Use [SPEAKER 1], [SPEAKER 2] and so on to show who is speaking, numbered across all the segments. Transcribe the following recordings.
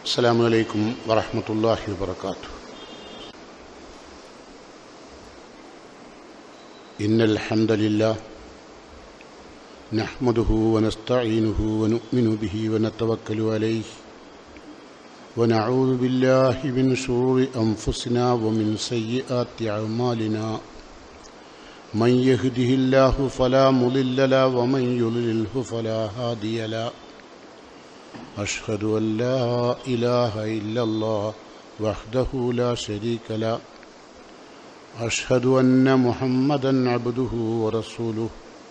[SPEAKER 1] السلام عليكم ورحمة الله وبركاته إن الحمد لله نحمده ونستعينه ونؤمن به ونتوكل عليه ونعوذ بالله من شرور أنفسنا ومن سيئات أعمالنا من يهده الله فلا مضل له ومن يضلله فلا هادي له أشهد أن لا إله إلا الله وحده لا شريك له أشهد أن محمدا عبده ورسوله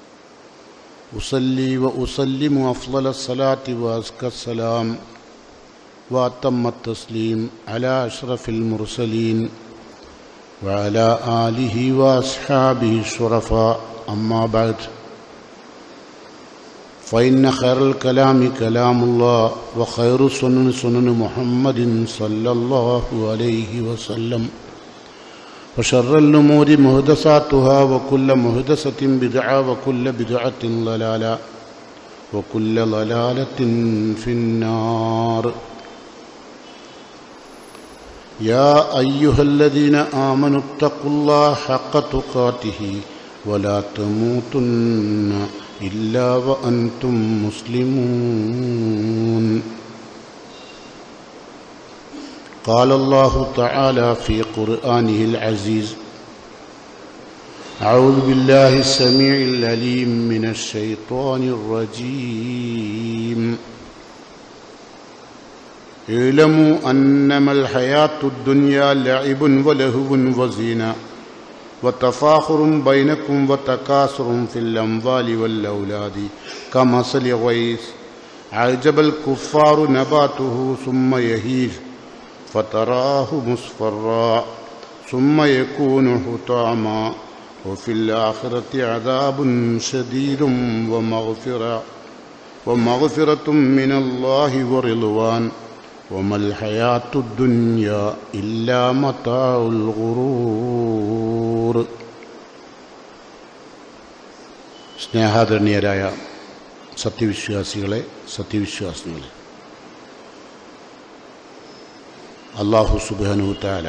[SPEAKER 1] أصلي وأسلم أفضل الصلاة وأزكى السلام وأتم التسليم على أشرف المرسلين وعلى آله وأصحابه الشرفاء أما بعد فإن خير الكلام كلام الله وخير سنن سنن محمد صلى الله عليه وسلم وشر الأمور مهدساتها وكل مهدسة بدعة وكل بدعة ضلالة وكل ضلالة في النار يا أيها الذين آمنوا اتقوا الله حق تقاته ولا تموتن إلا وأنتم مسلمون قال الله تعالى في قرآنه العزيز أعوذ بالله السميع العليم من الشيطان الرجيم اعلموا أنما الحياة الدنيا لعب ولهو وزينة وتفاخر بينكم وتكاثر في الأموال والأولاد كمثل غيث عجب الكفار نباته ثم يهيج فتراه مصفرا ثم يكون حطاما وفي الآخرة عذاب شديد ومغفرة ومغفرة من الله ورضوان وما الحياة الدنيا إلا متاع الغرور സ്നേഹാദരണീയരായ സത്യവിശ്വാസികളെ സത്യവിശ്വാസികളെ അള്ളാഹു സുബാനുത്താല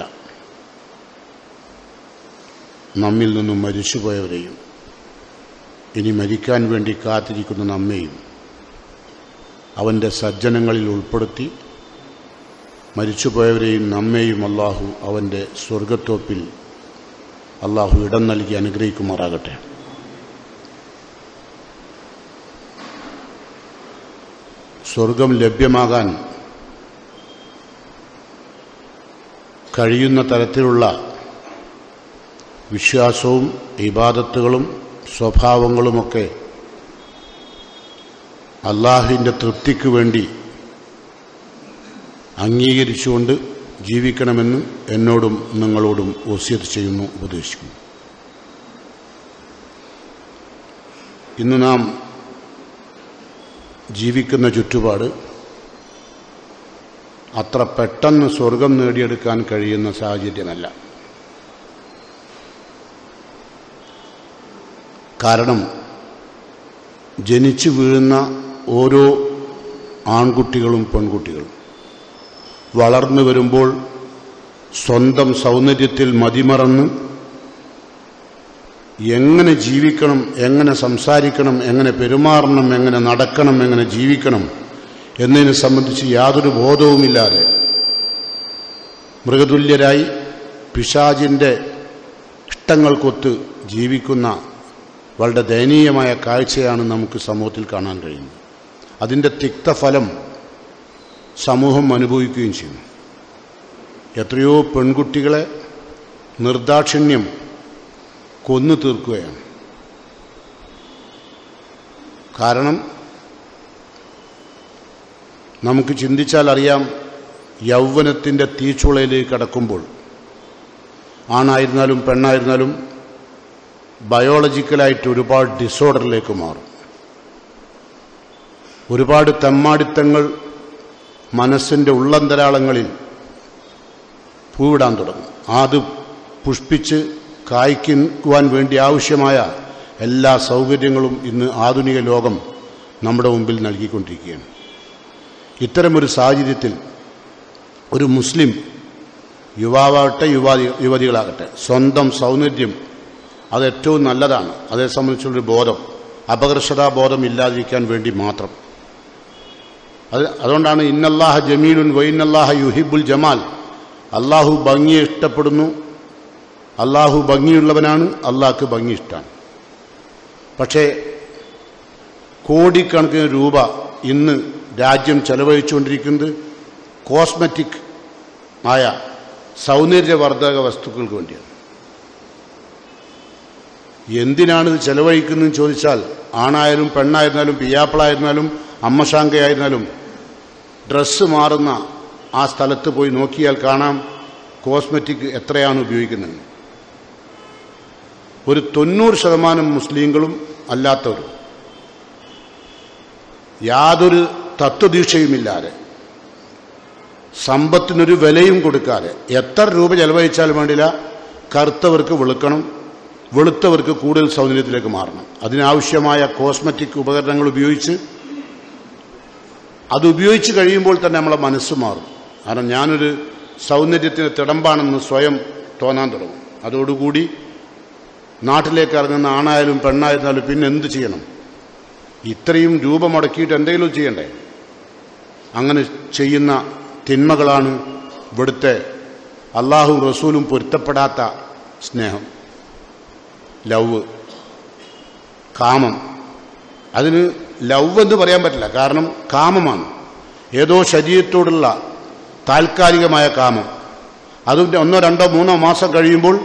[SPEAKER 1] നമ്മിൽ നിന്നും മരിച്ചുപോയവരെയും ഇനി മരിക്കാൻ വേണ്ടി കാത്തിരിക്കുന്ന നമ്മെയും അവൻ്റെ സജ്ജനങ്ങളിൽ ഉൾപ്പെടുത്തി മരിച്ചുപോയവരെയും നമ്മെയും അള്ളാഹു അവൻ്റെ സ്വർഗത്തോപ്പിൽ അള്ളാഹു ഇടം നൽകി അനുഗ്രഹിക്കുമാറാകട്ടെ സ്വർഗം ലഭ്യമാകാൻ കഴിയുന്ന തരത്തിലുള്ള വിശ്വാസവും ഇബാദത്തുകളും സ്വഭാവങ്ങളുമൊക്കെ അള്ളാഹുവിൻ്റെ തൃപ്തിക്ക് വേണ്ടി അംഗീകരിച്ചുകൊണ്ട് ജീവിക്കണമെന്ന് എന്നോടും നിങ്ങളോടും വസിയത്ത് ചെയ്യുന്നു ഉപദേശിക്കുന്നു ഇന്ന് നാം ജീവിക്കുന്ന ചുറ്റുപാട് അത്ര പെട്ടെന്ന് സ്വർഗം നേടിയെടുക്കാൻ കഴിയുന്ന സാഹചര്യമല്ല കാരണം ജനിച്ചു വീഴുന്ന ഓരോ ആൺകുട്ടികളും പെൺകുട്ടികളും വളർന്നു വരുമ്പോൾ സ്വന്തം സൗന്ദര്യത്തിൽ മതിമറന്ന് എങ്ങനെ ജീവിക്കണം എങ്ങനെ സംസാരിക്കണം എങ്ങനെ പെരുമാറണം എങ്ങനെ നടക്കണം എങ്ങനെ ജീവിക്കണം എന്നതിനെ സംബന്ധിച്ച് യാതൊരു ബോധവുമില്ലാതെ മൃഗതുല്യരായി പിശാജിൻ്റെ ഇഷ്ടങ്ങൾക്കൊത്ത് ജീവിക്കുന്ന വളരെ ദയനീയമായ കാഴ്ചയാണ് നമുക്ക് സമൂഹത്തിൽ കാണാൻ കഴിയുന്നത് അതിൻ്റെ തിക്തഫലം സമൂഹം അനുഭവിക്കുകയും ചെയ്യുന്നു എത്രയോ പെൺകുട്ടികളെ നിർദാക്ഷിണ്യം കൊന്നു തീർക്കുകയാണ് കാരണം നമുക്ക് ചിന്തിച്ചാൽ അറിയാം യൗവനത്തിൻ്റെ തീച്ചുളയിലേക്ക് കടക്കുമ്പോൾ ആണായിരുന്നാലും പെണ്ണായിരുന്നാലും ബയോളജിക്കലായിട്ട് ഒരുപാട് ഡിസോർഡറിലേക്ക് മാറും ഒരുപാട് തെമ്മാടിത്തങ്ങൾ മനസ്സിൻ്റെ ഉള്ളന്തരാളങ്ങളിൽ പൂവിടാൻ തുടങ്ങും അത് പുഷ്പിച്ച് കായ്ക്കുവാൻ വേണ്ടി ആവശ്യമായ എല്ലാ സൗകര്യങ്ങളും ഇന്ന് ആധുനിക ലോകം നമ്മുടെ മുമ്പിൽ നൽകിക്കൊണ്ടിരിക്കുകയാണ് ഇത്തരമൊരു സാഹചര്യത്തിൽ ഒരു മുസ്ലിം യുവാവാകട്ടെ യുവാതി യുവതികളാകട്ടെ സ്വന്തം സൗന്ദര്യം അത് ഏറ്റവും നല്ലതാണ് അതേ സംബന്ധിച്ചുള്ളൊരു ബോധം അപകർഷതാ ബോധം ഇല്ലാതിരിക്കാൻ വേണ്ടി മാത്രം അത് അതുകൊണ്ടാണ് ഇന്നല്ലാഹ ജമീലുൻ വൈനല്ലാഹ യുഹിബുൽ ജമാൽ അള്ളാഹു ഭംഗിയെ ഇഷ്ടപ്പെടുന്നു അള്ളാഹു ഭംഗിയുള്ളവനാണ് അള്ളാഹ്ക്ക് ഭംഗി ഇഷ്ടമാണ് പക്ഷേ കോടിക്കണക്കിന് രൂപ ഇന്ന് രാജ്യം ചെലവഴിച്ചുകൊണ്ടിരിക്കുന്നത് കോസ്മെറ്റിക് ആയ സൗന്ദര്യവർദ്ധക വസ്തുക്കൾക്ക് വേണ്ടിയാണ് എന്തിനാണ് ഇത് ചെലവഴിക്കുന്നതെന്ന് ചോദിച്ചാൽ ആണായാലും പെണ്ണായിരുന്നാലും പിയാപ്പിളായിരുന്നാലും അമ്മശാങ്കയായിരുന്നാലും ഡ്രസ്സ് മാറുന്ന ആ സ്ഥലത്ത് പോയി നോക്കിയാൽ കാണാം കോസ്മെറ്റിക് എത്രയാണ് ഉപയോഗിക്കുന്നത് ഒരു തൊണ്ണൂറ് ശതമാനം മുസ്ലിങ്ങളും അല്ലാത്തവരും യാതൊരു തത്വദീക്ഷയുമില്ലാതെ സമ്പത്തിനൊരു വിലയും കൊടുക്കാതെ എത്ര രൂപ ചെലവഴിച്ചാലും വേണ്ടില്ല കറുത്തവർക്ക് വെളുക്കണം വെളുത്തവർക്ക് കൂടുതൽ സൗന്ദര്യത്തിലേക്ക് മാറണം അതിനാവശ്യമായ കോസ്മെറ്റിക് ഉപകരണങ്ങൾ ഉപയോഗിച്ച് അത് ഉപയോഗിച്ച് കഴിയുമ്പോൾ തന്നെ നമ്മളെ മനസ്സ് മാറും കാരണം ഞാനൊരു സൗന്ദര്യത്തിന് തിടമ്പാണെന്ന് സ്വയം തോന്നാൻ തുടങ്ങും അതോടുകൂടി നാട്ടിലേക്ക് ഇറങ്ങുന്ന ആണായാലും പെണ്ണായിരുന്നാലും പിന്നെ എന്ത് ചെയ്യണം ഇത്രയും രൂപ മുടക്കിയിട്ട് എന്തെങ്കിലും ചെയ്യണ്ടേ അങ്ങനെ ചെയ്യുന്ന തിന്മകളാണ് ഇവിടുത്തെ അള്ളാഹും റസൂലും പൊരുത്തപ്പെടാത്ത സ്നേഹം ലവ് കാമം അതിന് ലവ് എന്ന് പറയാൻ പറ്റില്ല കാരണം കാമമാണ് ഏതോ ശരീരത്തോടുള്ള താൽക്കാലികമായ കാമം അതിൻ്റെ ഒന്നോ രണ്ടോ മൂന്നോ മാസം കഴിയുമ്പോൾ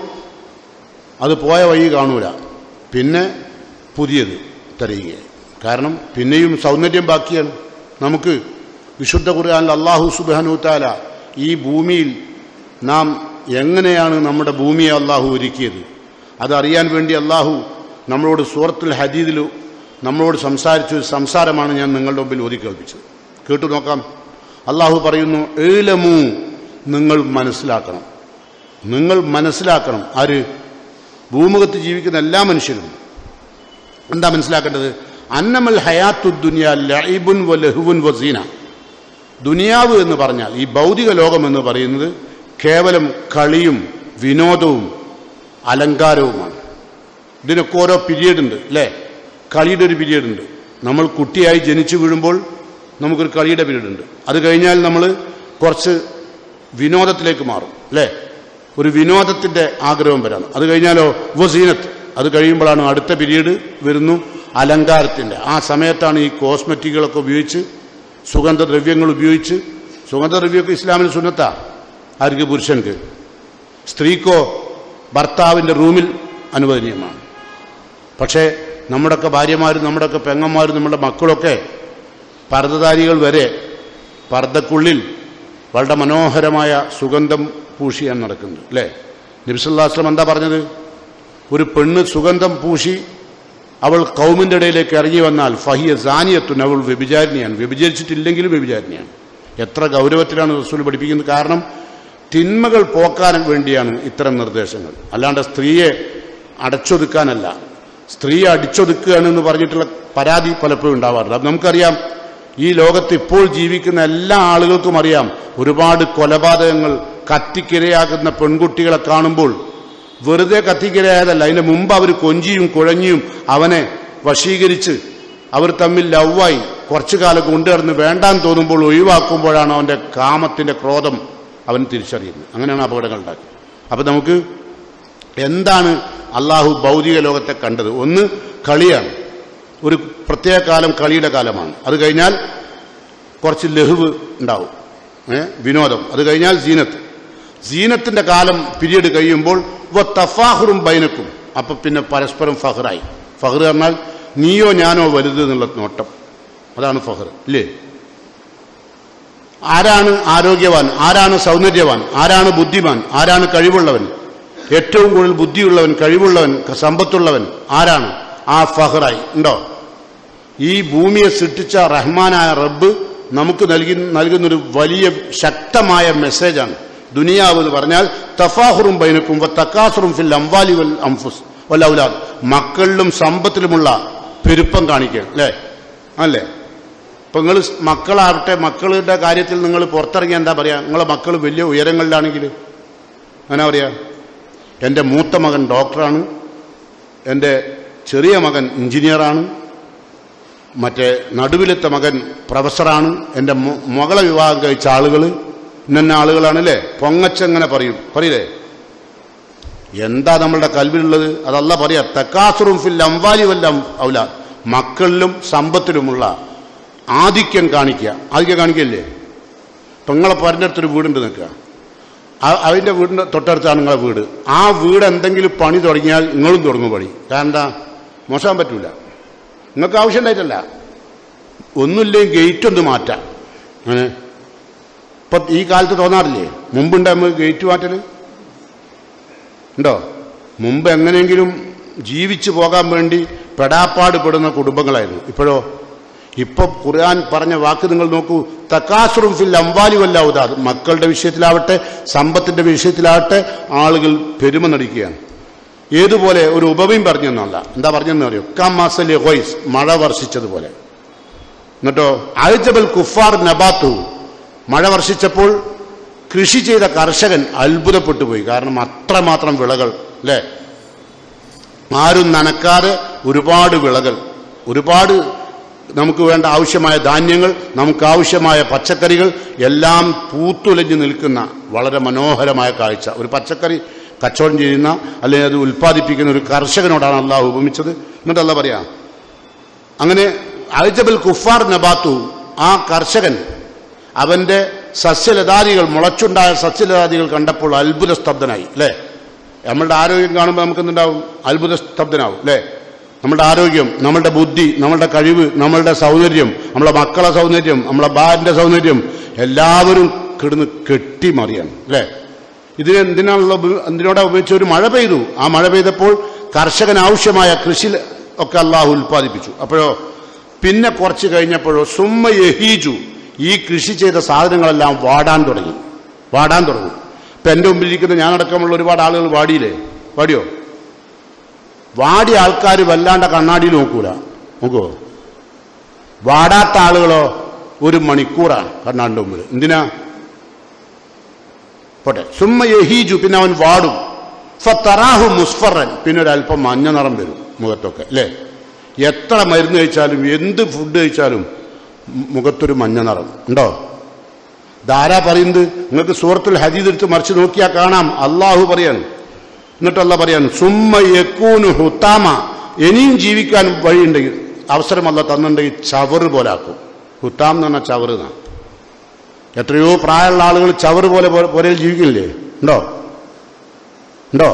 [SPEAKER 1] അത് പോയ വഴി കാണൂല പിന്നെ പുതിയത് തിരയുകയായി കാരണം പിന്നെയും സൗന്ദര്യം ബാക്കിയാണ് നമുക്ക് വിശുദ്ധ ഖുർആാനിൽ അള്ളാഹു സുബാനുത്താല ഈ ഭൂമിയിൽ നാം എങ്ങനെയാണ് നമ്മുടെ ഭൂമിയെ അള്ളാഹു ഒരുക്കിയത് അതറിയാൻ വേണ്ടി അള്ളാഹു നമ്മളോട് സൂറത്തുൽ ഹദീദിൽ നമ്മളോട് സംസാരിച്ച ഒരു സംസാരമാണ് ഞാൻ നിങ്ങളുടെ മുമ്പിൽ ഓതി കേൾപ്പിച്ചത് കേട്ടു നോക്കാം അള്ളാഹു പറയുന്നു ഏലമു നിങ്ങൾ മനസ്സിലാക്കണം നിങ്ങൾ മനസ്സിലാക്കണം ആര് ഭൂമുഖത്ത് ജീവിക്കുന്ന എല്ലാ മനുഷ്യരും എന്താ മനസ്സിലാക്കേണ്ടത് അന്നമൽ ഹയാത്തു ദുനിയ ലൈബുൻ വ ലഹുവുൻ വസീന ദുനിയാവ് എന്ന് പറഞ്ഞാൽ ഈ ഭൗതിക ലോകം എന്ന് പറയുന്നത് കേവലം കളിയും വിനോദവും അലങ്കാരവുമാണ് ഇതിനൊക്കെ ഓരോ പീരീഡ് ഉണ്ട് അല്ലേ കളിയുടെ ഒരു പീരീഡ് ഉണ്ട് നമ്മൾ കുട്ടിയായി ജനിച്ചു വീഴുമ്പോൾ നമുക്കൊരു കളിയുടെ പീരീഡ് ഉണ്ട് അത് കഴിഞ്ഞാൽ നമ്മൾ കുറച്ച് വിനോദത്തിലേക്ക് മാറും അല്ലേ ഒരു വിനോദത്തിന്റെ ആഗ്രഹം വരാണ് അത് കഴിഞ്ഞാലോ വസീനത്ത് അത് കഴിയുമ്പോഴാണ് അടുത്ത പീരീഡ് വരുന്നു അലങ്കാരത്തിന്റെ ആ സമയത്താണ് ഈ കോസ്മെറ്റിക്കുകളൊക്കെ ഉപയോഗിച്ച് സുഗന്ധദ്രവ്യങ്ങൾ ഉപയോഗിച്ച് സുഗന്ധദ്രവ്യമൊക്കെ ഇസ്ലാമിൽ സുന്നത്താ ആർക്ക് പുരുഷൻക്ക് സ്ത്രീക്കോ ഭർത്താവിൻ്റെ റൂമിൽ അനുവദനീയമാണ് പക്ഷേ നമ്മുടെയൊക്കെ ഭാര്യമാരും നമ്മുടെയൊക്കെ പെങ്ങന്മാരും നമ്മുടെ മക്കളൊക്കെ പർദ്ദധാരികൾ വരെ പർദ്ദക്കുള്ളിൽ വളരെ മനോഹരമായ സുഗന്ധം പൂശിയാണ് നടക്കുന്നത് അല്ലേ നബിസുല്ലാസ്ലം എന്താ പറഞ്ഞത് ഒരു പെണ്ണ് സുഗന്ധം പൂശി അവൾ കൗമിൻ്റെ ഇടയിലേക്ക് ഇറങ്ങി വന്നാൽ ഫഹിയ സാനിയത്തുൻ അവൾ വ്യഭിചാരിണിയാണ് വ്യഭിചരിച്ചിട്ടില്ലെങ്കിലും വ്യഭിചാരിണിയാണ് എത്ര ഗൗരവത്തിലാണ് റസൂൽ പഠിപ്പിക്കുന്നത് കാരണം തിന്മകൾ പോക്കാൻ വേണ്ടിയാണ് ഇത്തരം നിർദ്ദേശങ്ങൾ അല്ലാണ്ട് സ്ത്രീയെ അടച്ചൊതുക്കാനല്ല സ്ത്രീയെ അടിച്ചൊതുക്കുകയാണെന്ന് പറഞ്ഞിട്ടുള്ള പരാതി പലപ്പോഴും ഉണ്ടാവാറുണ്ട് അത് നമുക്കറിയാം ഈ ലോകത്ത് ഇപ്പോൾ ജീവിക്കുന്ന എല്ലാ ആളുകൾക്കും അറിയാം ഒരുപാട് കൊലപാതകങ്ങൾ കത്തിക്കിരയാകുന്ന പെൺകുട്ടികളെ കാണുമ്പോൾ വെറുതെ കത്തിക്കിരയായതല്ല അതിന് മുമ്പ് അവർ കൊഞ്ചിയും കുഴഞ്ഞിയും അവനെ വശീകരിച്ച് അവർ തമ്മിൽ ലവായി കുറച്ചു കാലം കൊണ്ടുവരുന്ന് വേണ്ടാൻ തോന്നുമ്പോൾ ഒഴിവാക്കുമ്പോഴാണ് അവന്റെ കാമത്തിന്റെ ക്രോധം അവൻ തിരിച്ചറിയുന്നത് അങ്ങനെയാണ് അപകടങ്ങൾ ഉണ്ടാക്കുന്നത് അപ്പൊ നമുക്ക് എന്താണ് അള്ളാഹു ഭൗതിക ലോകത്തെ കണ്ടത് ഒന്ന് കളിയാണ് ഒരു പ്രത്യേക കാലം കളിയുടെ കാലമാണ് അത് കഴിഞ്ഞാൽ കുറച്ച് ലഹുവ് ഉണ്ടാവും ഏ വിനോദം അത് കഴിഞ്ഞാൽ ജീനത്ത് ജീനത്തിന്റെ കാലം പിരീഡ് കഴിയുമ്പോൾ വ തഫാഹുറും ബൈനക്കും അപ്പൊ പിന്നെ പരസ്പരം ഫഹറായി ഫഹർ പറഞ്ഞാൽ നീയോ ഞാനോ വലുത് എന്നുള്ള നോട്ടം അതാണ് ഫഹർ ഇല്ലേ ആരാണ് ആരോഗ്യവാൻ ആരാണ് സൗന്ദര്യവാൻ ആരാണ് ബുദ്ധിമാൻ ആരാണ് കഴിവുള്ളവൻ ഏറ്റവും കൂടുതൽ ബുദ്ധിയുള്ളവൻ കഴിവുള്ളവൻ സമ്പത്തുള്ളവൻ ആരാണ് ആ ഫഹറായി ഉണ്ടോ ഈ ഭൂമിയെ സൃഷ്ടിച്ച റഹ്മാനായ റബ്ബ് നമുക്ക് നൽകി നൽകുന്നൊരു വലിയ ശക്തമായ മെസ്സേജാണ് ദുനിയാവ് എന്ന് പറഞ്ഞാൽ തഫാഹുറും ബൈനക്കും തക്കാസുറും ഫിൽ അംവാലി വൽ അംഫുസ് വൽ ഔലാദ് മക്കളിലും സമ്പത്തിലുമുള്ള പെരുപ്പം കാണിക്കുക അല്ലേ അല്ലേ ഇപ്പൊ നിങ്ങൾ മക്കളാവട്ടെ മക്കളുടെ കാര്യത്തിൽ നിങ്ങൾ പുറത്തിറങ്ങി എന്താ പറയാ നിങ്ങളെ മക്കൾ വലിയ ഉയരങ്ങളിലാണെങ്കിൽ അങ്ങനെ പറയാ എൻ്റെ മൂത്ത മകൻ ഡോക്ടറാണ് എൻ്റെ ചെറിയ മകൻ എഞ്ചിനീയറാണ് മറ്റേ നടുവിലത്തെ മകൻ പ്രൊഫസറാണ് എൻ്റെ മೊ- മകളെ വിവാഹം കഴിച്ച ആളുകൾ ഇന്ന ആളുകളാണല്ലേ പൊങ്ങച്ചങ്ങനെ പറയും പറയില്ലേ എന്താ നമ്മളുടെ കൽവിലുള്ളത് അതല്ല പറയാ തക്കാസുറും ഫിൽ അംവാലി വല്ലം ഔല മക്കളിലും സമ്പത്തിലുമുള്ള ആധിക്യം കാണിക്കുക ആധിക്യം കാണിക്കല്ലേ ഇപ്പൊ നിങ്ങളെ പരഞ്ഞടുത്തൊരു വീടുണ്ട് നിൽക്കുക ആ- അതിന്റെ വീടിന്റെ തൊട്ടടുത്താണ് നിങ്ങളെ വീട് ആ വീട് എന്തെങ്കിലും പണി തുടങ്ങിയാൽ നിങ്ങളും തുടങ്ങും പണി കാരണം എന്താ മോശം പറ്റൂല നിങ്ങൾക്ക് ആവശ്യമുണ്ടായിട്ടല്ല ഒന്നുമില്ലെങ്കിൽ ഗേറ്റ് ഒന്ന് മാറ്റാം അങ്ങനെ ഇപ്പൊ ഈ കാലത്ത് തോന്നാറില്ലേ മുമ്പുണ്ടാകുമ്പോൾ ഗേറ്റ് മാറ്റല് ഉണ്ടോ മുമ്പ് എങ്ങനെയെങ്കിലും ജീവിച്ചു പോകാൻ വേണ്ടി പെടാപ്പാട് പെടുന്ന കുടുംബങ്ങളായിരുന്നു ഇപ്പോഴോ ഇപ്പൊ ഖുർആൻ പറഞ്ഞ വാക്ക് നിങ്ങൾ നോക്കൂ തക്കാസുറും ഫിൽ അംവാലി വല്ലാവുതാ മക്കളുടെ വിഷയത്തിലാവട്ടെ സമ്പത്തിന്റെ വിഷയത്തിലാവട്ടെ ആളുകൾ പെരുമ നടിക്കുകയാണ് ഏതുപോലെ ഒരു ഉപമയും പറഞ്ഞെന്നല്ല എന്താ പറഞ്ഞെന്ന് അറിയോ കമാസലി ഹൊയ്സ് മഴ വർഷിച്ചതുപോലെ എന്നിട്ടോ അയജബൽ കുഫാർ നബാത്തു മഴ വർഷിച്ചപ്പോൾ കൃഷി ചെയ്ത കർഷകൻ അത്ഭുതപ്പെട്ടു പോയി കാരണം അത്രമാത്രം വിളകൾ അല്ലേ ആരും നനക്കാതെ ഒരുപാട് വിളകൾ ഒരുപാട് നമുക്ക് വേണ്ട ആവശ്യമായ ധാന്യങ്ങൾ നമുക്ക് ആവശ്യമായ പച്ചക്കറികൾ എല്ലാം പൂത്തുലഞ്ഞു നിൽക്കുന്ന വളരെ മനോഹരമായ കാഴ്ച ഒരു പച്ചക്കറി കച്ചവടം ചെയ്യുന്ന അല്ലെങ്കിൽ അത് ഉൽപ്പാദിപ്പിക്കുന്ന ഒരു കർഷകനോടാണ് അള്ളാഹു ഉപമിച്ചത് എന്നിട്ട് അല്ല പറയാം അങ്ങനെ അൽജബൽ കുഫാർ നബാത്തു ആ കർഷകൻ അവന്റെ സസ്യലതാദികൾ മുളച്ചുണ്ടായ സസ്യലതാദികൾ കണ്ടപ്പോൾ അത്ഭുത സ്തബ്ധനായി അല്ലേ നമ്മളുടെ ആരോഗ്യം കാണുമ്പോൾ നമുക്ക് എന്തുണ്ടാവും അത്ഭുത സ്തബ്ധനാവും അല്ലേ നമ്മുടെ ആരോഗ്യം നമ്മളുടെ ബുദ്ധി നമ്മളുടെ കഴിവ് നമ്മളുടെ സൗന്ദര്യം നമ്മളെ മക്കളെ സൗന്ദര്യം നമ്മളെ ബാലിന്റെ സൗന്ദര്യം എല്ലാവരും കിടന്ന് കെട്ടിമറിയാണ് അല്ലേ ഇതിന് എന്തിനാണുള്ള ഉപ- എന്തിനോടാ ഉപയോഗിച്ച ഒരു മഴ പെയ്തു ആ മഴ പെയ്തപ്പോൾ കർഷകന് ആവശ്യമായ കൃഷി ഒക്കെ അള്ളാഹു ഉൽപ്പാദിപ്പിച്ചു അപ്പോഴോ പിന്നെ കുറച്ച് കഴിഞ്ഞപ്പോഴോ സുമ്മ യഹീജു ഈ കൃഷി ചെയ്ത സാധനങ്ങളെല്ലാം വാടാൻ തുടങ്ങി വാടാൻ തുടങ്ങി ഇപ്പൊ എന്റെ മുമ്പിലിരിക്കുന്ന ഞാനടക്കമുള്ള ഒരുപാട് ആളുകൾ വാടിയില്ലേ വാടിയോ വാടിയ ആൾക്കാർ വല്ലാണ്ട കണ്ണാടിയിൽ നോക്കൂല നോക്കുവോ വാടാത്ത ആളുകളോ ഒരു മണിക്കൂറാണ് കണ്ണാടിന്റെ മുമ്പിൽ എന്തിനാ പോട്ടെ സുമ്മ യഹീജു പിന്നെ അവൻ വാടും ഫത്തറാഹു മുസ്ഫറൻ പിന്നെ ഒരല്പം മഞ്ഞ നിറം വരും മുഖത്തൊക്കെ അല്ലേ എത്ര മരുന്ന് കഴിച്ചാലും എന്ത് ഫുഡ് കഴിച്ചാലും മു- മുഖത്തൊരു മഞ്ഞ നിറം ഉണ്ടോ ധാരാ പറയുന്നത് നിങ്ങൾക്ക് സൂറത്തുൽ ഹദീദ് എടുത്ത് മറിച്ച് നോക്കിയാൽ കാണാം അള്ളാഹു പറയാണ് എന്നിട്ടല്ല പറയാണ് സുമ്മ യക്കൂനു ഹുത്താമ ഇനിയും ജീവിക്കാൻ വഴിയുണ്ടെങ്കിൽ അവസരമല്ല തന്നിട്ടുണ്ടെങ്കിൽ ചവറ് പോലാക്കും ഹുത്താം എന്ന് പറഞ്ഞാൽ ചവറ് എന്നാണ് എത്രയോ പ്രായമുള്ള ആളുകൾ ചവറ് പോലെ പോ- പോരയിൽ ജീവിക്കില്ലേ ഉണ്ടോ ഉണ്ടോ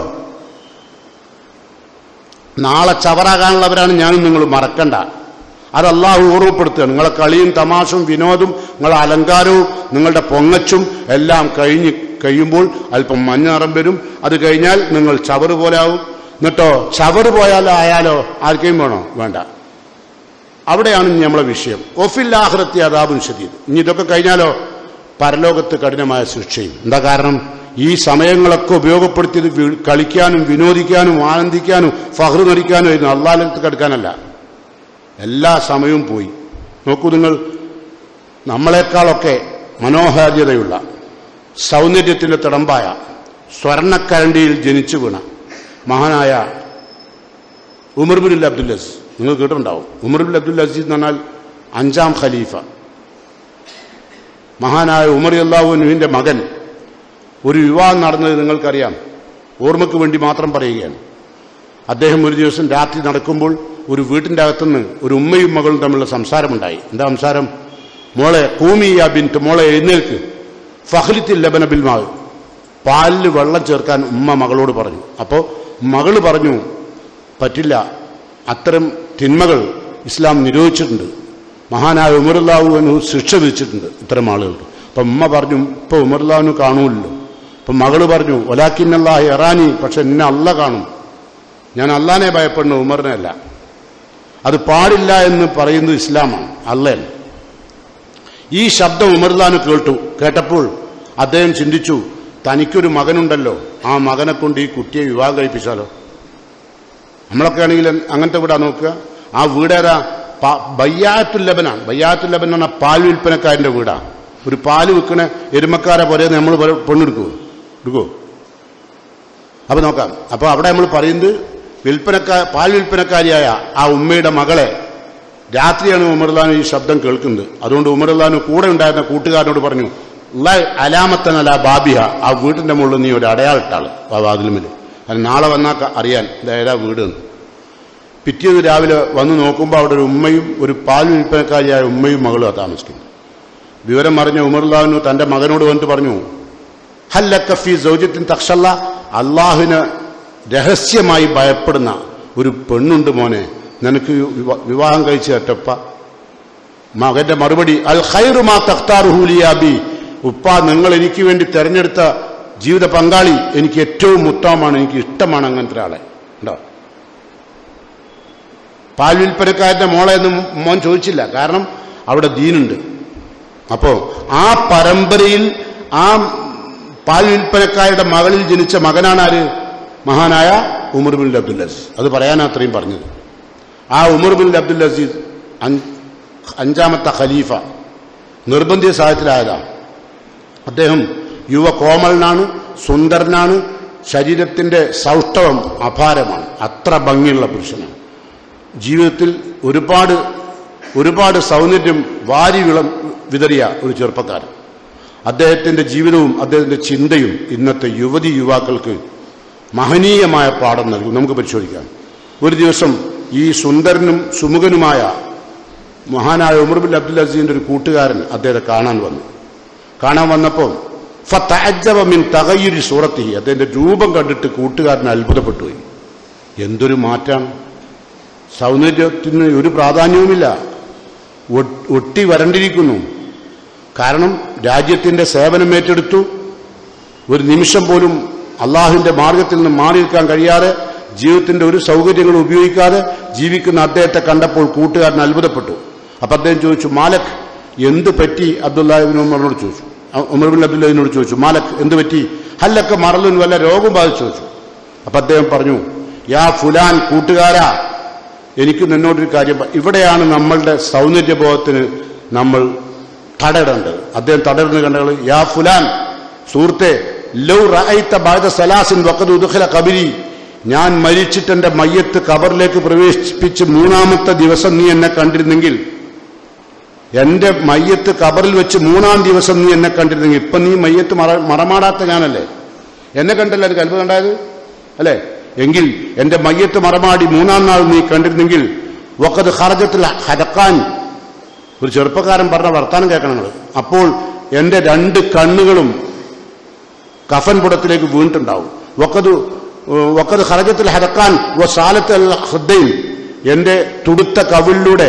[SPEAKER 1] നാളെ ചവറാകാനുള്ളവരാണ് ഞാനും നിങ്ങൾ മറക്കണ്ട അത് അള്ളാഹു ഓർമ്മപ്പെടുത്തുകയാണ് നിങ്ങളെ കളിയും തമാശയും വിനോദവും നിങ്ങളെ അലങ്കാരവും നിങ്ങളുടെ പൊങ്ങച്ചും എല്ലാം കഴിഞ്ഞ് കഴിയുമ്പോൾ അല്പം മഞ്ഞ നിറം വരും അത് കഴിഞ്ഞാൽ നിങ്ങൾ ചവറ് പോലെ ആവും എന്നിട്ടോ ചവറ് പോയാലോ ആയാലോ ആർക്കെയും വേണോ വേണ്ട അവിടെയാണ് ഇനി നമ്മളെ വിഷയം ഒഫില്ലാഹൃത്തി അതാബും ശരീരം ഇനി ഇതൊക്കെ കഴിഞ്ഞാലോ പരലോകത്ത് കഠിനമായ ശിക്ഷയും എന്താ കാരണം ഈ സമയങ്ങളൊക്കെ ഉപയോഗപ്പെടുത്തിയത് വി- കളിക്കാനും വിനോദിക്കാനും ആനന്ദിക്കാനും ഫഹ്റ് നടിക്കാനും ആയിരുന്നു അള്ളാലത്ത് കടുക്കാനല്ല എല്ലാ സമയവും പോയി നോക്കൂ നിങ്ങൾ നമ്മളെക്കാളൊക്കെ മനോഹാരിതയുള്ള സൗന്ദര്യത്തിന്റെ തിടമ്പായ സ്വർണ്ണക്കരണ്ടിയിൽ ജനിച്ചു വീണ മഹാനായ ഉമർ ബിൻ അബ്ദുൽ അസീസ് നിങ്ങൾ കേട്ടിട്ടുണ്ടാവും ഉമർ ബിൻ അബ്ദുൽ അസീസ് എന്ന് പറഞ്ഞാൽ അഞ്ചാം ഖലീഫ മഹാനായ ഉമർ അള്ളാഹുവിന്റെ മകൻ ഒരു വിവാഹം നടന്നത് നിങ്ങൾക്കറിയാം ഓർമ്മയ്ക്ക് വേണ്ടി മാത്രം പറയുകയാണ് അദ്ദേഹം ഒരു ദിവസം രാത്രി നടക്കുമ്പോൾ ഒരു വീട്ടിന്റെ അകത്തുനിന്ന് ഒരു ഉമ്മയും മകളും തമ്മിലുള്ള സംസാരമുണ്ടായി എന്താ സംസാരം മോളെ കൂമിയ ബിൻറ്റ് മോളെ എഴുന്നേൽക്ക് ഫഹ്ലിത്തിൽ ലബന ബിൽമാവ് പാലിൽ വെള്ളം ചേർക്കാൻ ഉമ്മ മകളോട് പറഞ്ഞു അപ്പോൾ മകള് പറഞ്ഞു പറ്റില്ല അത്തരം തിന്മകൾ ഇസ്ലാം നിരോധിച്ചിട്ടുണ്ട് മഹാനായ ഉമറുല്ലാഹുവിന് ശിക്ഷ വിധിച്ചിട്ടുണ്ട് ഇത്തരം ആളുകൾക്ക് അപ്പം ഉമ്മ പറഞ്ഞു ഇപ്പൊ ഉമറുല്ലാഹുവിന് കാണൂല്ലോ അപ്പം മകള് പറഞ്ഞു ഒലാക്കിന്നല്ലാഹി എറാനി പക്ഷെ എന്നെ അല്ല കാണും ഞാൻ അള്ളാനെ ഭയപ്പെടുന്നു ഉമറിനെ അല്ല അത് പാടില്ല എന്ന് പറയുന്നത് ഇസ്ലാമാണ് അല്ലയാണ് ഈ ശബ്ദം ഉമർദാന് കേട്ടു കേട്ടപ്പോൾ അദ്ദേഹം ചിന്തിച്ചു തനിക്കൊരു മകനുണ്ടല്ലോ ആ മകനെ കൊണ്ട് ഈ കുട്ടിയെ വിവാഹം കഴിപ്പിച്ചാലോ നമ്മളൊക്കെ ആണെങ്കിൽ അങ്ങനത്തെ വീടാ നോക്കുക ആ വീടേതാ പ- ബയ്യാത്തുൽ ലബനാണ് ബയ്യാത്തുൽ ലബൻ എന്ന് പറഞ്ഞാൽ പാൽ വിൽപ്പനക്കാരന്റെ വീടാണ് ഒരു പാല് വിൽക്കണ എരുമക്കാരെ പോലെ നമ്മൾ പെണ്ണെടുക്കുമോ എടുക്കുമോ അപ്പൊ നോക്കാം അപ്പൊ അവിടെ നമ്മൾ പറയുന്നത് വിൽപ്പനക്കാർ പാൽ വിൽപ്പനക്കാരിയായ ആ ഉമ്മയുടെ മകളെ രാത്രിയാണ് ഉമർദാൻ ഈ ശബ്ദം കേൾക്കുന്നത് അതുകൊണ്ട് ഉമർദാൻ കൂടെ ഉണ്ടായിരുന്ന കൂട്ടുകാരനോട് പറഞ്ഞു "ല അലാമത്തനല ബാബിഹ ആ വീട്ടിന്റെ മുകളിൽ നീ ഒരു അടയാളിട്ടാള് ആ വാതിലുമിൽ അത് നാളെ വന്നാൽ ക- അറിയാൻ ഇതേതാ വീട് എന്ന് പിറ്റേന്ന് രാവിലെ വന്ന് നോക്കുമ്പോൾ അവിടെ ഒരു ഉമ്മയും ഒരു പാൽ വിൽപ്പനക്കാരിയായ ഉമ്മയും മകളും താമസിക്കുന്നു വിവരം അറിഞ്ഞ ഉമർലാവിനു തന്റെ മകനോട് വന്നിട്ട് പറഞ്ഞു ഹല്ലക്കഫി സൗജത്തിൻ തക്ഷല്ല അള്ളാഹുവിന് രഹസ്യമായി ഭയപ്പെടുന്ന ഒരു പെണ്ണുണ്ട് മോനെ നിനക്ക് വിവ- വിവാഹം കഴിച്ചു തട്ടപ്പ മകന്റെ മറുപടി അൽ ഖൈറുമാ തഖ്താറുഹൂലിയാബി ഉപ്പ നിങ്ങൾ എനിക്ക് വേണ്ടി തെരഞ്ഞെടുത്ത ജീവിത പങ്കാളി എനിക്ക് ഏറ്റവും ഉത്തമമാണ് എനിക്ക് ഇഷ്ടമാണ് അങ്ങനത്തെ ഒരാളെ ഉണ്ടോ പാൽ വിൽപ്പനക്കാരന്റെ മോളെ എന്ന് മോൻ ചോദിച്ചില്ല കാരണം അവിടെ ദീനുണ്ട് അപ്പോ ആ പരമ്പരയിൽ ആ പാൽ വിൽപ്പനക്കാരുടെ മകളിൽ ജനിച്ച മകനാണ് ആര് മഹാനായ ഉമർ ബിൻ അബ്ദുൽ അസീസ് അത് പറയാനാ അത്രയും പറഞ്ഞത് ആ ഉമർ ബിൻ അബ്ദുൽ അസീസ് അഞ്ച് അഞ്ചാമത്തെ ഖലീഫ നിർബന്ധിത സാഹചര്യത്തിലായതാണ് അദ്ദേഹം യുവ കോമളനാണ് സുന്ദരനാണ് ശരീരത്തിന്റെ സൗഷ്ഠവം അപാരമാണ് അത്ര ഭംഗിയുള്ള പുരുഷനാണ് ജീവിതത്തിൽ ഒരുപാട് ഒരുപാട് സൗന്ദര്യം വാരി വിളം വിതറിയ ഒരു ചെറുപ്പക്കാരൻ അദ്ദേഹത്തിന്റെ ജീവിതവും അദ്ദേഹത്തിന്റെ ചിന്തയും ഇന്നത്തെ യുവതി യുവാക്കൾക്ക് മഹനീയമായ പാഠം നൽകും നമുക്ക് പരിശോധിക്കാം ഒരു ദിവസം ഈ സുന്ദരനും സുമുഖനുമായ മഹാനായ ഉമർ ബിൻ അബ്ദുൽ അസീസിന്റെ ഒരു കൂട്ടുകാരൻ അദ്ദേഹത്തെ കാണാൻ വന്നു കാണാൻ വന്നപ്പോൾ ഫത്തഅജ്ജബ മിൻ തകയ്യുരി സൂറത്തി അദ്ദേഹത്തിന്റെ രൂപം കണ്ടിട്ട് കൂട്ടുകാരൻ അത്ഭുതപ്പെട്ടു പോയി എന്തൊരു മാറ്റാണ് സൗന്ദര്യത്തിന് ഒരു പ്രാധാന്യവുമില്ല ഒ- ഒട്ടി വരണ്ടിരിക്കുന്നു കാരണം രാജ്യത്തിന്റെ സേവനം ഏറ്റെടുത്തു ഒരു നിമിഷം പോലും അള്ളാഹുവിന്റെ മാർഗത്തിൽ നിന്ന് മാറി നിൽക്കാൻ കഴിയാതെ ജീവിതത്തിന്റെ ഒരു സൗകര്യങ്ങളും ഉപയോഗിക്കാതെ ജീവിക്കുന്ന അദ്ദേഹത്തെ കണ്ടപ്പോൾ കൂട്ടുകാരൻ അത്ഭുതപ്പെട്ടു അപ്പൊ അദ്ദേഹം ചോദിച്ചു മാലക് എന്ത് പറ്റി അബ്ദുല്ലാഹിബിൻ ഉമറിനോട് ചോദിച്ചു അ- ഉമർ ബിൻ അബ്ദുല്ലാഹിനോട് ചോദിച്ചു മാലക് എന്ത് പറ്റി ഹല്ലൊക്കെ മറലിന് വല്ല രോഗം ബാധിച്ചു ചോദിച്ചു അപ്പൊ അദ്ദേഹം പറഞ്ഞു യാ ഫുലാൻ കൂട്ടുകാരാ എനിക്ക് നിന്നോടൊരു കാര്യം പ- ഇവിടെയാണ് നമ്മളുടെ സൗന്ദര്യബോധത്തിന് നമ്മൾ തടയിടേണ്ടത് അദ്ദേഹം തടയിടുന്ന കണ്ടകൾ യാ ഫുലാൻ സുഹൃത്തെ ലൗ റഅയ്ത ബഅദ സലാസിൻ വഖദ് ഉദ്ഖല ഖബരി ഞാൻ മരിച്ചിട്ട് എന്റെ മയ്യത്ത് കബറിലേക്ക് പ്രവേശിപ്പിച്ച് മൂന്നാമത്തെ ദിവസം നീ എന്നെ കണ്ടിരുന്നെങ്കിൽ എന്റെ മയ്യത്ത് കബറിൽ വെച്ച് മൂന്നാം ദിവസം നീ എന്നെ കണ്ടിരുന്നെങ്കിൽ ഇപ്പൊ നീ മയ്യത്ത് മറ മറമാടാത്ത ഞാനല്ലേ എന്നെ കണ്ടല്ലേ എനിക്ക് അത്ഭുതം ഉണ്ടായത് അല്ലേ എങ്കിൽ എന്റെ മയ്യത്ത് മറമാടി മൂന്നാം നാൾ നീ കണ്ടിരുന്നെങ്കിൽ വക്കത് ഹർജത്തിൽ ഹരക്കാൻ ഒരു ചെറുപ്പക്കാരൻ പറഞ്ഞ വർത്താനം കേൾക്കണം നിങ്ങൾ അപ്പോൾ എന്റെ രണ്ട് കണ്ണുകളും കഫൻ പുടത്തിലേക്ക് വീണിട്ടുണ്ടാവും വക്കത് വക്കത് ഹർജത്തിൽ ഹരക്കാൻ വ സാലത്ത് അൽ ഹൃദയിൽ എന്റെ തുടുത്ത കവിളിലൂടെ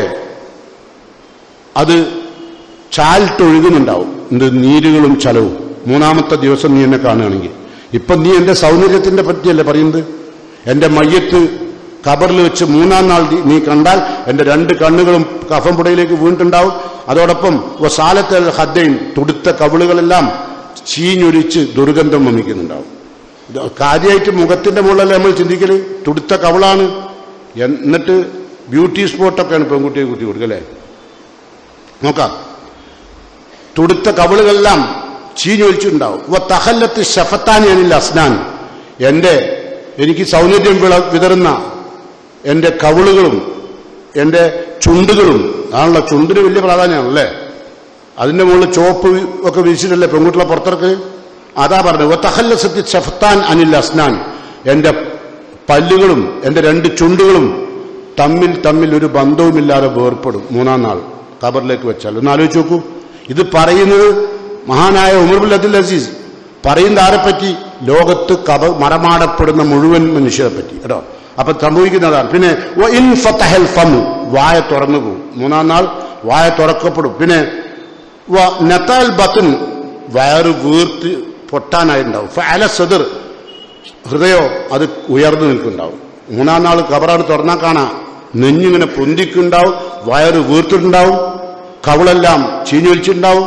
[SPEAKER 1] അത് ചാലിട്ടൊഴുകുന്നുണ്ടാവും എന്ത് നീരുകളും ചലവും മൂന്നാമത്തെ ദിവസം നീ എന്നെ കാണുകയാണെങ്കിൽ ഇപ്പൊ നീ എന്റെ സൗന്ദര്യത്തിന്റെ പറ്റിയല്ലേ പറയുന്നത് എന്റെ മയ്യത്ത് കബറിൽ വെച്ച് മൂന്നാം നാൾ നീ- നീ കണ്ടാൽ എന്റെ രണ്ട് കണ്ണുകളും കഫംപുടയിലേക്ക് വീണിട്ടുണ്ടാവും അതോടൊപ്പം സാലത്തെ ഹദ്ദയും തുടുത്ത കവിളുകളെല്ലാം ചീഞ്ഞൊരിച്ച് ദുർഗന്ധം വമിക്കുന്നുണ്ടാവും ഇത് കാര്യമായിട്ട് മുഖത്തിന്റെ മുകളിലല്ലേ നമ്മൾ ചിന്തിക്കല് തുടുത്ത കവിളാണ് എന്നിട്ട് ബ്യൂട്ടി സ്പോട്ടൊക്കെയാണ് പെൺകുട്ടിയെ കുത്തി കൊടുക്കുക അല്ലേ നോക്കാം തുടുത്ത കവിളുകളെല്ലാം ചീഞ്ഞൊലിച്ചിട്ടുണ്ടാവും വ തഹല്ലത്ത് ഷഫത്താനി അനിൽ അസ്നാൻ എന്റെ എനിക്ക് സൗന്ദര്യം വിള വിതറുന്ന എന്റെ കവിളുകളും എന്റെ ചുണ്ടുകളും ആണല്ലോ ചുണ്ടിന് വലിയ പ്രാധാന്യമാണല്ലേ അതിന്റെ മുകളിൽ ചോപ്പ് ഒക്കെ വിരിച്ചിട്ടല്ലേ പെൺകുട്ടികളെ പുറത്തിറക്ക് അതാ പറഞ്ഞത് വ തഹല്ലസത്തി ഷഫത്താൻ അനിൽ അസ്നാൻ എന്റെ പല്ലുകളും എന്റെ രണ്ട് ചുണ്ടുകളും തമ്മിൽ തമ്മിൽ ഒരു ബന്ധവുമില്ലാതെ വേർപ്പെടും മൂന്നാം നാൾ ഖബറിലേക്ക് വെച്ചാൽ ഒന്ന് ആലോചിച്ച് നോക്കൂ ഇത് പറയുന്നത് മഹാനായ ഉമർബുൽ അബ്ദുൽ അസീസ് പറയുന്ന ആരെപ്പറ്റി ലോകത്ത് കബ മറമാടപ്പെടുന്ന മുഴുവൻ മനുഷ്യരെ പറ്റി കേട്ടോ അപ്പൊ സംഭവിക്കുന്നതാണ് പിന്നെ വ ഇൻ ഫതഹൽ ഫമു വായ തുറന്നു പോകും മൂന്നാം നാൾ വായ തുറക്കപ്പെടും പിന്നെ വ നത്താൽ ബത്തുൻ വയറ് വീർത്ത് പൊട്ടാനായിട്ടുണ്ടാവും ഫഅല സദർ ഹൃദയോ അത് ഉയർന്നു നിൽക്കുന്നുണ്ടാവും മൂന്നാം നാൾ കബറാട് തുറന്നാൽ കാണാം നെഞ്ഞിങ്ങനെ പൊന്തിക്കുണ്ടാവും വയറ് വീർത്തിട്ടുണ്ടാവും കവിളെല്ലാം ചീഞ്ഞൊലിച്ചിട്ടുണ്ടാവും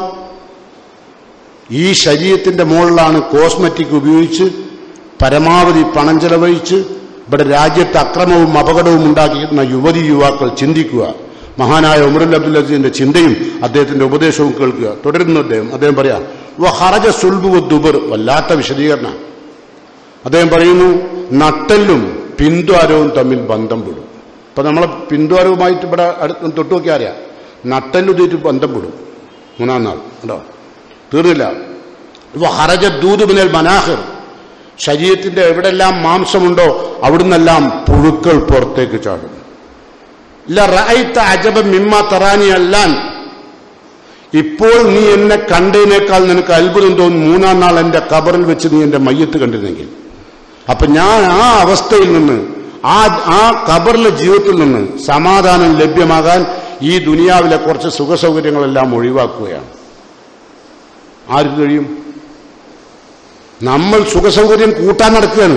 [SPEAKER 1] ഈ ശരീരത്തിന്റെ മുകളിലാണ് കോസ്മെറ്റിക് ഉപയോഗിച്ച് പരമാവധി പണം ചെലവഴിച്ച് ഇവിടെ രാജ്യത്ത് അക്രമവും അപകടവും ഉണ്ടാക്കിയിരുന്ന യുവതി യുവാക്കൾ ചിന്തിക്കുക മഹാനായ ഉമറുൽ അബ്ദുൽ അസീസിന്റെ ചിന്തയും അദ്ദേഹത്തിന്റെ ഉപദേശവും കേൾക്കുക തുടരുന്നു അദ്ദേഹം അദ്ദേഹം പറയാം വ ഹറജ സുൽബു ദുബർ വല്ലാത്ത വിശദീകരണം അദ്ദേഹം പറയുന്നു നട്ടെല്ലും പിന്തുവാരവും തമ്മിൽ ബന്ധം വിടും ഇപ്പൊ നമ്മളെ പിന്തുവാരവുമായിട്ട് ഇവിടെ അടുത്ത് തൊട്ടു നോക്കിയാൽ അറിയാം നട്ടെല്ലുതിയിട്ട് ബന്ധം വിടും മൂന്നാം നാൾ കേട്ടോ തീർന്നില്ല ഇപ്പൊ ഹറജ ദൂത് മിനൽ മനാഹിർ ശരീരത്തിന്റെ എവിടെല്ലാം മാംസമുണ്ടോ അവിടുന്നെല്ലാം പുഴുക്കൾ പുറത്തേക്ക് ചാടും ഇല്ല റഅയ്ത അജബം മിമ്മ തറാനി അല്ലാൻ ഇപ്പോൾ നീ എന്നെ കണ്ടതിനേക്കാൾ നിനക്ക് അത്ഭുതം തോന്നും മൂന്നാം നാൾ എന്റെ കബറിൽ വെച്ച് നീ എന്റെ മയ്യത്ത് കണ്ടിരുന്നെങ്കിൽ അപ്പൊ ഞാൻ ആ അവസ്ഥയിൽ നിന്ന് ആ ആ കബറിലെ ജീവിതത്തിൽ നിന്ന് സമാധാനം ലഭ്യമാകാൻ ഈ ദുനിയാവിലെ കുറച്ച് സുഖസൗകര്യങ്ങളെല്ലാം ഒഴിവാക്കുകയാണ് ആർക്ക് കഴിയും നമ്മൾ സുഖസൗകര്യം കൂട്ടാൻ നടക്കുകയാണ്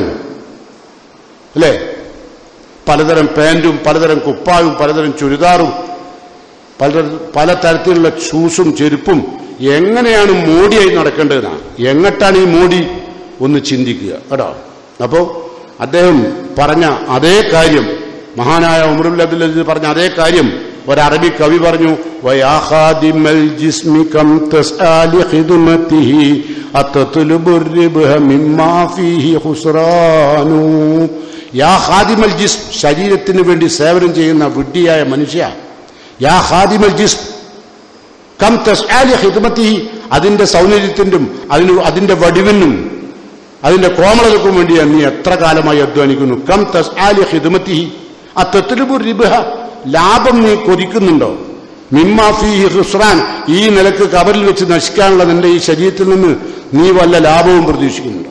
[SPEAKER 1] അല്ലേ പലതരം പാൻറ്റും പലതരം കുപ്പായും പലതരം ചുരിദാറും പല പലതരത്തിലുള്ള ഷൂസും ചെരുപ്പും എങ്ങനെയാണ് മോഡിയായി നടക്കേണ്ടതെന്നാ എങ്ങട്ടാണ് ഈ മോഡി ഒന്ന് ചിന്തിക്കുക കേട്ടോ അപ്പോ അദ്ദേഹം പറഞ്ഞ അതേ കാര്യം മഹാനായ ഉമറുൽ അബ്ദുൽ അസീസ് പറഞ്ഞ അതേ കാര്യം ഒരറബി കവി പറഞ്ഞു വയാ ഖാദിമൽ ജിസ്മി കം തസ്ആലി ഖിദ്മതിഹി അത്തത്ലുബു الربح മിമ്മാ ഫീഹി ഖുസ്റാനു യാ ഖാദിമൽ ജിസ്ം ശരീരത്തിന് വേണ്ടി സേവനം ചെയ്യുന്ന വിഡ്ഢിയായ മനുഷ്യ യാ ഖാദിമൽ ജിസ്ം കം തസ്ആലി ഖിദ്മതിഹി അതിന്റെ സൗന്ദര്യത്തിനും അതിന് അതിന്റെ വടിവിനും അതിന്റെ കോമളതയ്ക്കും വേണ്ടിയാണ് നീ എത്ര കാലമായി അധ്വാനിക്കുന്നു കം തസ്ആലി ഖിദ്മതിഹി അത്തത്ലുബു الربح ലാഭം നീ കൊതിക്കുന്നുണ്ടോ മിമ്മാഫി ഹുസ്രാൻ ഈ നിലക്ക് കബറിൽ വെച്ച് നശിക്കാനുള്ള നിന്റെ ഈ ശരീരത്തിൽ നിന്ന് നീ വല്ല ലാഭവും പ്രതീക്ഷിക്കുന്നുണ്ടോ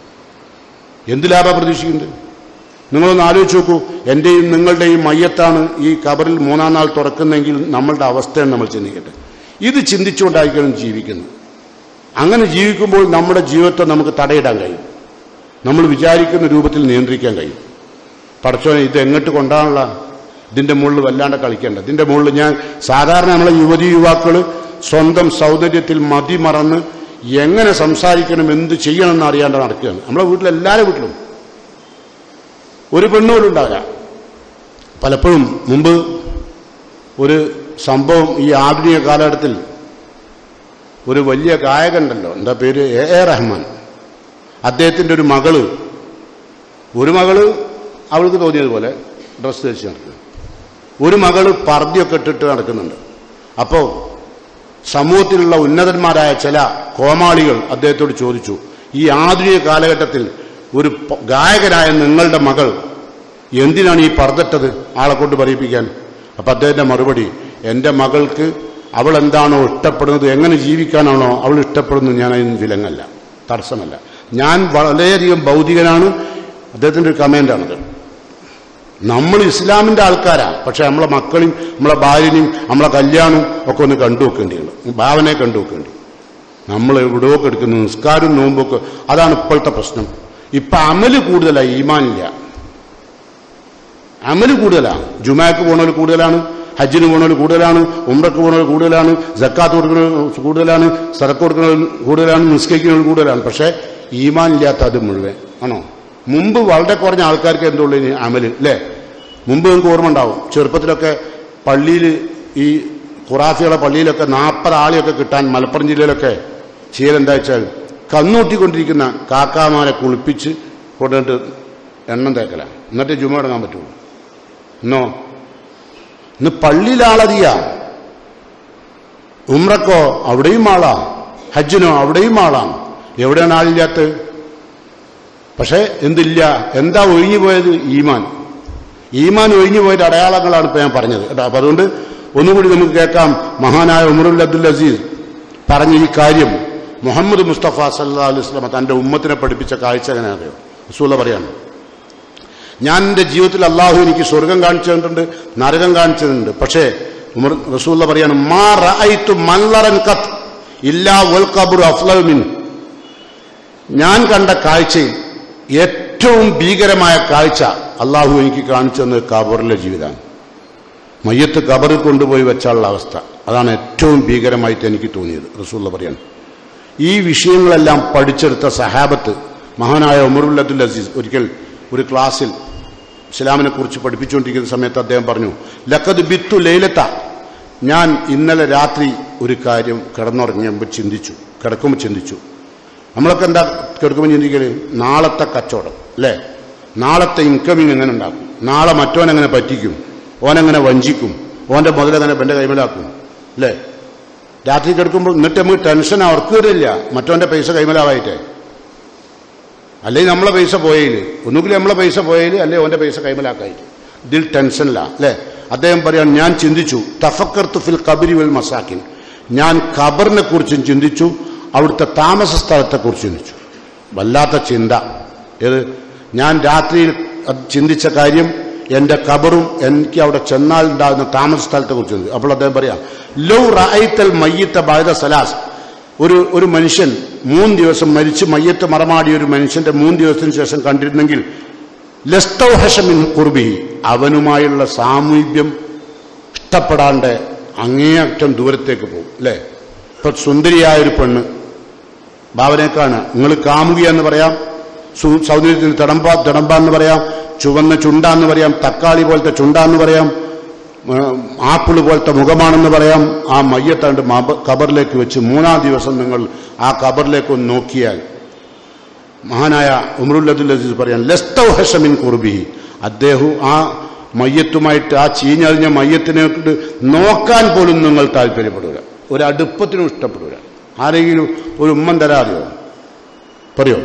[SPEAKER 1] എന്ത് ലാഭം പ്രതീക്ഷിക്കുന്നുണ്ട് നിങ്ങളൊന്ന് ആലോചിച്ച് നോക്കൂ എന്റെയും നിങ്ങളുടെയും മയ്യത്താണ് ഈ കബറിൽ മൂന്നാം നാൾ തുറക്കുന്നെങ്കിൽ നമ്മളുടെ അവസ്ഥയാണ് നമ്മൾ ചിന്തിക്കട്ടെ ഇത് ചിന്തിച്ചുകൊണ്ടായിരിക്കണം ജീവിക്കുന്നത് അങ്ങനെ ജീവിക്കുമ്പോൾ നമ്മുടെ ജീവിതത്തെ നമുക്ക് തടയിടാൻ കഴിയും നമ്മൾ വിചാരിക്കുന്ന രൂപത്തിൽ നിയന്ത്രിക്കാൻ കഴിയും പടച്ചോനെ ഇത് എങ്ങോട്ട് കൊണ്ടാണുള്ള ഇതിന്റെ മുകളിൽ വല്ലാണ്ട് കളിക്കേണ്ട ഇതിന്റെ മുകളിൽ ഞാൻ സാധാരണ നമ്മളെ യുവതി യുവാക്കൾ സ്വന്തം സൗന്ദര്യത്തിൽ മതി മറന്ന് എങ്ങനെ സംസാരിക്കണം എന്ത് ചെയ്യണം എന്ന് അറിയാണ്ട് നടക്കുകയാണ് നമ്മളെ വീട്ടിൽ എല്ലാവരുടെ വീട്ടിലും ഒരു പെണ്ണുപോലും ഉണ്ടാവില്ല പലപ്പോഴും മുമ്പ് ഒരു സംഭവം ഈ ആധുനിക കാലഘട്ടത്തിൽ ഒരു വലിയ ഗായകനുണ്ടല്ലോ എന്താ പേര് എ എ റഹ്മാൻ അദ്ദേഹത്തിൻ്റെ ഒരു മകള് ഒരു മകള് അവൾക്ക് തോന്നിയതുപോലെ ഡ്രസ്സ് ധരിച്ച് നടക്കുക ഒരു മകള് പർദ്ദയൊക്കെ ഇട്ടിട്ട് നടക്കുന്നുണ്ട് അപ്പോൾ സമൂഹത്തിലുള്ള ഉന്നതന്മാരായ ചില കോമാളികൾ അദ്ദേഹത്തോട് ചോദിച്ചു ഈ ആധുനിക കാലഘട്ടത്തിൽ ഒരു പ- ഗായകനായ നിങ്ങളുടെ മകൾ എന്തിനാണ് ഈ പർദ്ദട്ടത് ആളെ കൊണ്ട് പറയിപ്പിക്കാൻ അപ്പൊ അദ്ദേഹത്തിന്റെ മറുപടി എന്റെ മകൾക്ക് അവൾ എന്താണോ ഇഷ്ടപ്പെടുന്നത് എങ്ങനെ ജീവിക്കാനാണോ അവൾ ഇഷ്ടപ്പെടുന്നത് ഞാൻ അതിന് വിലങ്ങല്ല തടസ്സമല്ല ഞാൻ വളരെയധികം ഭൗതികനാണ് അദ്ദേഹത്തിന്റെ ഒരു കമന്റാണത് നമ്മൾ ഇസ്ലാമിന്റെ ആൾക്കാരാ പക്ഷെ നമ്മളെ മക്കളെയും നമ്മളെ ഭാര്യനെയും നമ്മളെ കല്യാണവും ഒക്കെ ഒന്ന് കണ്ടു വെക്കേണ്ടിയുള്ളൂ ഭാവനയെ കണ്ടു വെക്കേണ്ടി നമ്മൾ എവിടെയോ എടുക്കുന്ന നിസ്കാരം നോമ്പൊക്കെ അതാണ് ഇപ്പോഴത്തെ പ്രശ്നം ഇപ്പൊ അമല് കൂടുതലായി ഈമാനില്ല അമല് കൂടുതലാണ് ജുമാക്ക് പോണവർ കൂടുതലാണ് ഹജ്ജിന് പോണവർ കൂടുതലാണ് ഉംറക്ക് പോണവർ കൂടുതലാണ് ജക്കാത്ത് കൊടുക്കുന്നവർ കൂടുതലാണ് സറക്ക് കൊടുക്കുന്നവർ കൂടുതലാണ് നിസ്കരിക്കുന്നവർ കൂടുതലാണ് പക്ഷേ ഈമാൻ ഇല്ലാത്ത അത് മുഴുവൻ ആണോ മുമ്പ് വളരെ കുറഞ്ഞ ആൾക്കാർക്ക് എന്തുള്ളൂ ഇനി അമല് അല്ലേ മുമ്പ് നിങ്ങൾക്ക് ഓർമ്മ ഉണ്ടാവും ചെറുപ്പത്തിലൊക്കെ പള്ളിയിൽ ഈ ഖുറാഫിയുടെ പള്ളിയിലൊക്കെ നാൽപ്പത് ആളെയൊക്കെ കിട്ടാൻ മലപ്പുറം ജില്ലയിലൊക്കെ ചെയ്യലെന്താ വെച്ചാൽ കന്നൂട്ടിക്കൊണ്ടിരിക്കുന്ന കാക്കാമാരെ കുളിപ്പിച്ച് കൊണ്ടിട്ട് എണ്ണം തേക്കല എന്നിട്ട് ജുമ ഇടങ്ങാൻ പറ്റുള്ളൂ എന്നോ ഇന്ന് പള്ളിയിലാളതിയ ഉമ്രക്കോ അവിടെയും ആളാ ഹജ്ജിനോ അവിടെയും ആളാണ് എവിടെയാണ് ആളില്ലാത്തത് പക്ഷെ എന്തില്ല എന്താ ഒഴിഞ്ഞു പോയത് ഈമാൻ ഈമാൻ ഒഴിഞ്ഞു പോയത് അടയാളങ്ങളാണ് ഇപ്പൊ ഞാൻ പറഞ്ഞത് കേട്ടോ അപ്പൊ അതുകൊണ്ട് ഒന്നുകൂടി നമുക്ക് കേൾക്കാം മഹാനായ ഉമറുൽ അബ്ദുൽ അസീസ് പറഞ്ഞ ഈ കാര്യം മുഹമ്മദ് മുസ്തഫ സല്ലാ അലൈഹി സ്വലമ തന്റെ ഉമ്മത്തിനെ പഠിപ്പിച്ച കാഴ്ച എങ്ങനെ അറിയോ റസൂല പറയാണ് ഞാൻ എൻ്റെ ജീവിതത്തിൽ അള്ളാഹു എനിക്ക് സ്വർഗം കാണിച്ചു തന്നിട്ടുണ്ട് നരകം കാണിച്ചു തന്നിട്ടുണ്ട് പക്ഷേ ഉമർ റസൂല്ല പറയാണ് മാ റഅയ്തു മൻലറൻ ഖത്ത് ഇല്ലാ വൽ ഖബ്റു അഫ്ളഹു മിൻ ഞാൻ കണ്ട കാഴ്ചയിൽ ഏറ്റവും ഭീകരമായ കാഴ്ച അള്ളാഹു എനിക്ക് കാണിച്ചു തന്നത് കബറിലെ ജീവിതമാണ് മയ്യത്ത് കബറിൽ കൊണ്ടുപോയി വെച്ചാലുള്ള അവസ്ഥ അതാണ് ഏറ്റവും ഭീകരമായിട്ട് എനിക്ക് തോന്നിയത് റസൂള്ള പറയാണ് ഈ വിഷയങ്ങളെല്ലാം പഠിച്ചെടുത്ത സഹാബത്ത് മഹാനായ ഉമറുൽ അബ്ദുൽ അസീസ് ഒരിക്കൽ ഒരു ക്ലാസ്സിൽ ഇസ്ലാമിനെ കുറിച്ച് പഠിപ്പിച്ചുകൊണ്ടിരിക്കുന്ന സമയത്ത് അദ്ദേഹം പറഞ്ഞു ലക്കത് ബിത്തു ലൈലത്ത ഞാൻ ഇന്നലെ രാത്രി ഒരു കാര്യം കിടന്നുറങ്ങിയുമ്പോൾ ചിന്തിച്ചു കിടക്കുമ്പോൾ ചിന്തിച്ചു നമ്മളൊക്കെ എന്താ കിടക്കുമ്പോൾ ചിന്തിക്കല് നാളത്തെ കച്ചവടം അല്ലേ നാളത്തെ ഇൻകമിങ് എങ്ങനെ ഉണ്ടാക്കും നാളെ മറ്റോനെങ്ങനെ പറ്റിക്കും ഓനെങ്ങനെ വഞ്ചിക്കും ഓന്റെ മുതലെങ്ങനെ എന്റെ കൈമലാക്കും അല്ലേ രാത്രി കിടക്കുമ്പോൾ എന്നിട്ട് നമുക്ക് ടെൻഷൻ അവർക്ക് വരില്ല മറ്റോന്റെ പൈസ കൈമലാവായിട്ടേ അല്ലെങ്കിൽ നമ്മളെ പൈസ പോയേല് ഒന്നുകിൽ നമ്മളെ പൈസ പോയേല് അല്ലെങ്കിൽ ഓന്റെ പൈസ കൈമലാക്കായിട്ട് ഇതിൽ ടെൻഷനില്ല അല്ലേ അദ്ദേഹം പറയാൻ ഞാൻ ചിന്തിച്ചു തഫക്കർത്ത് ഫിൽ കബരി വിൽ മസാക്കിൻ ഞാൻ ഖബറിനെ കുറിച്ചും ചിന്തിച്ചു അവിടുത്തെ താമസ സ്ഥലത്തെക്കുറിച്ച് ചിന്തിച്ചു വല്ലാത്ത ചിന്ത ഏത് ഞാൻ രാത്രിയിൽ അത് ചിന്തിച്ച കാര്യം എന്റെ ഖബറും എനിക്ക് അവിടെ ചെന്നാൽ ഉണ്ടാകുന്ന താമസ സ്ഥലത്തെക്കുറിച്ച് ചിന്തിച്ചു അപ്പോൾ അദ്ദേഹം പറയാം ലൗ റായിത്തൽ മയ്യത്ത ബാധിത സലാസ് ഒരു ഒരു മനുഷ്യൻ മൂന്ന് ദിവസം മരിച്ച് മയ്യത്ത് മറമാടിയ ഒരു മനുഷ്യന്റെ മൂന്ന് ദിവസത്തിന് ശേഷം കണ്ടിരുന്നെങ്കിൽ ലസ്തൗഹഷമിൻ കുർബി അവനുമായുള്ള സാമീപ്യം ഇഷ്ടപ്പെടാണ്ട് അങ്ങേയറ്റം ദൂരത്തേക്ക് പോകും അല്ലേ ഇപ്പൊ സുന്ദരിയായ ഒരു പെണ്ണ് ഭാവനേക്കാണ് നിങ്ങൾ കാമുകിയെന്ന് പറയാം സു- സൗന്ദര്യത്തിന് തിടമ്പ തിടമ്പ എന്ന് പറയാം ചുവന്ന ചുണ്ടാന്ന് പറയാം തക്കാളി പോലത്തെ ചുണ്ടാന്ന് പറയാം ഏഹ്, ആപ്പിള് പോലത്തെ മുഖമാണെന്ന് പറയാം ആ മയ്യത്താണ്ട് മബ- കബറിലേക്ക് വെച്ച് മൂന്നാം ദിവസം നിങ്ങൾ ആ കബറിലേക്ക് ഒന്ന് നോക്കിയാൽ മഹാനായ ഉമറുല്ലദുൽ അസീസ് പറയാൻ ലസ്തൗഹഷമിൻ കുർബി അദ്ദേഹം ആ മയ്യത്തുമായിട്ട് ആ ചീഞ്ഞറിഞ്ഞ മയ്യത്തിനെ കൊണ്ട് നോക്കാൻ പോലും നിങ്ങൾ താല്പര്യപ്പെടൂല ഒരു അടുപ്പത്തിനും ഇഷ്ടപ്പെടൂല ആരെങ്കിലും ഒരു ഉമ്മൻ തരാതെയോ പറയോ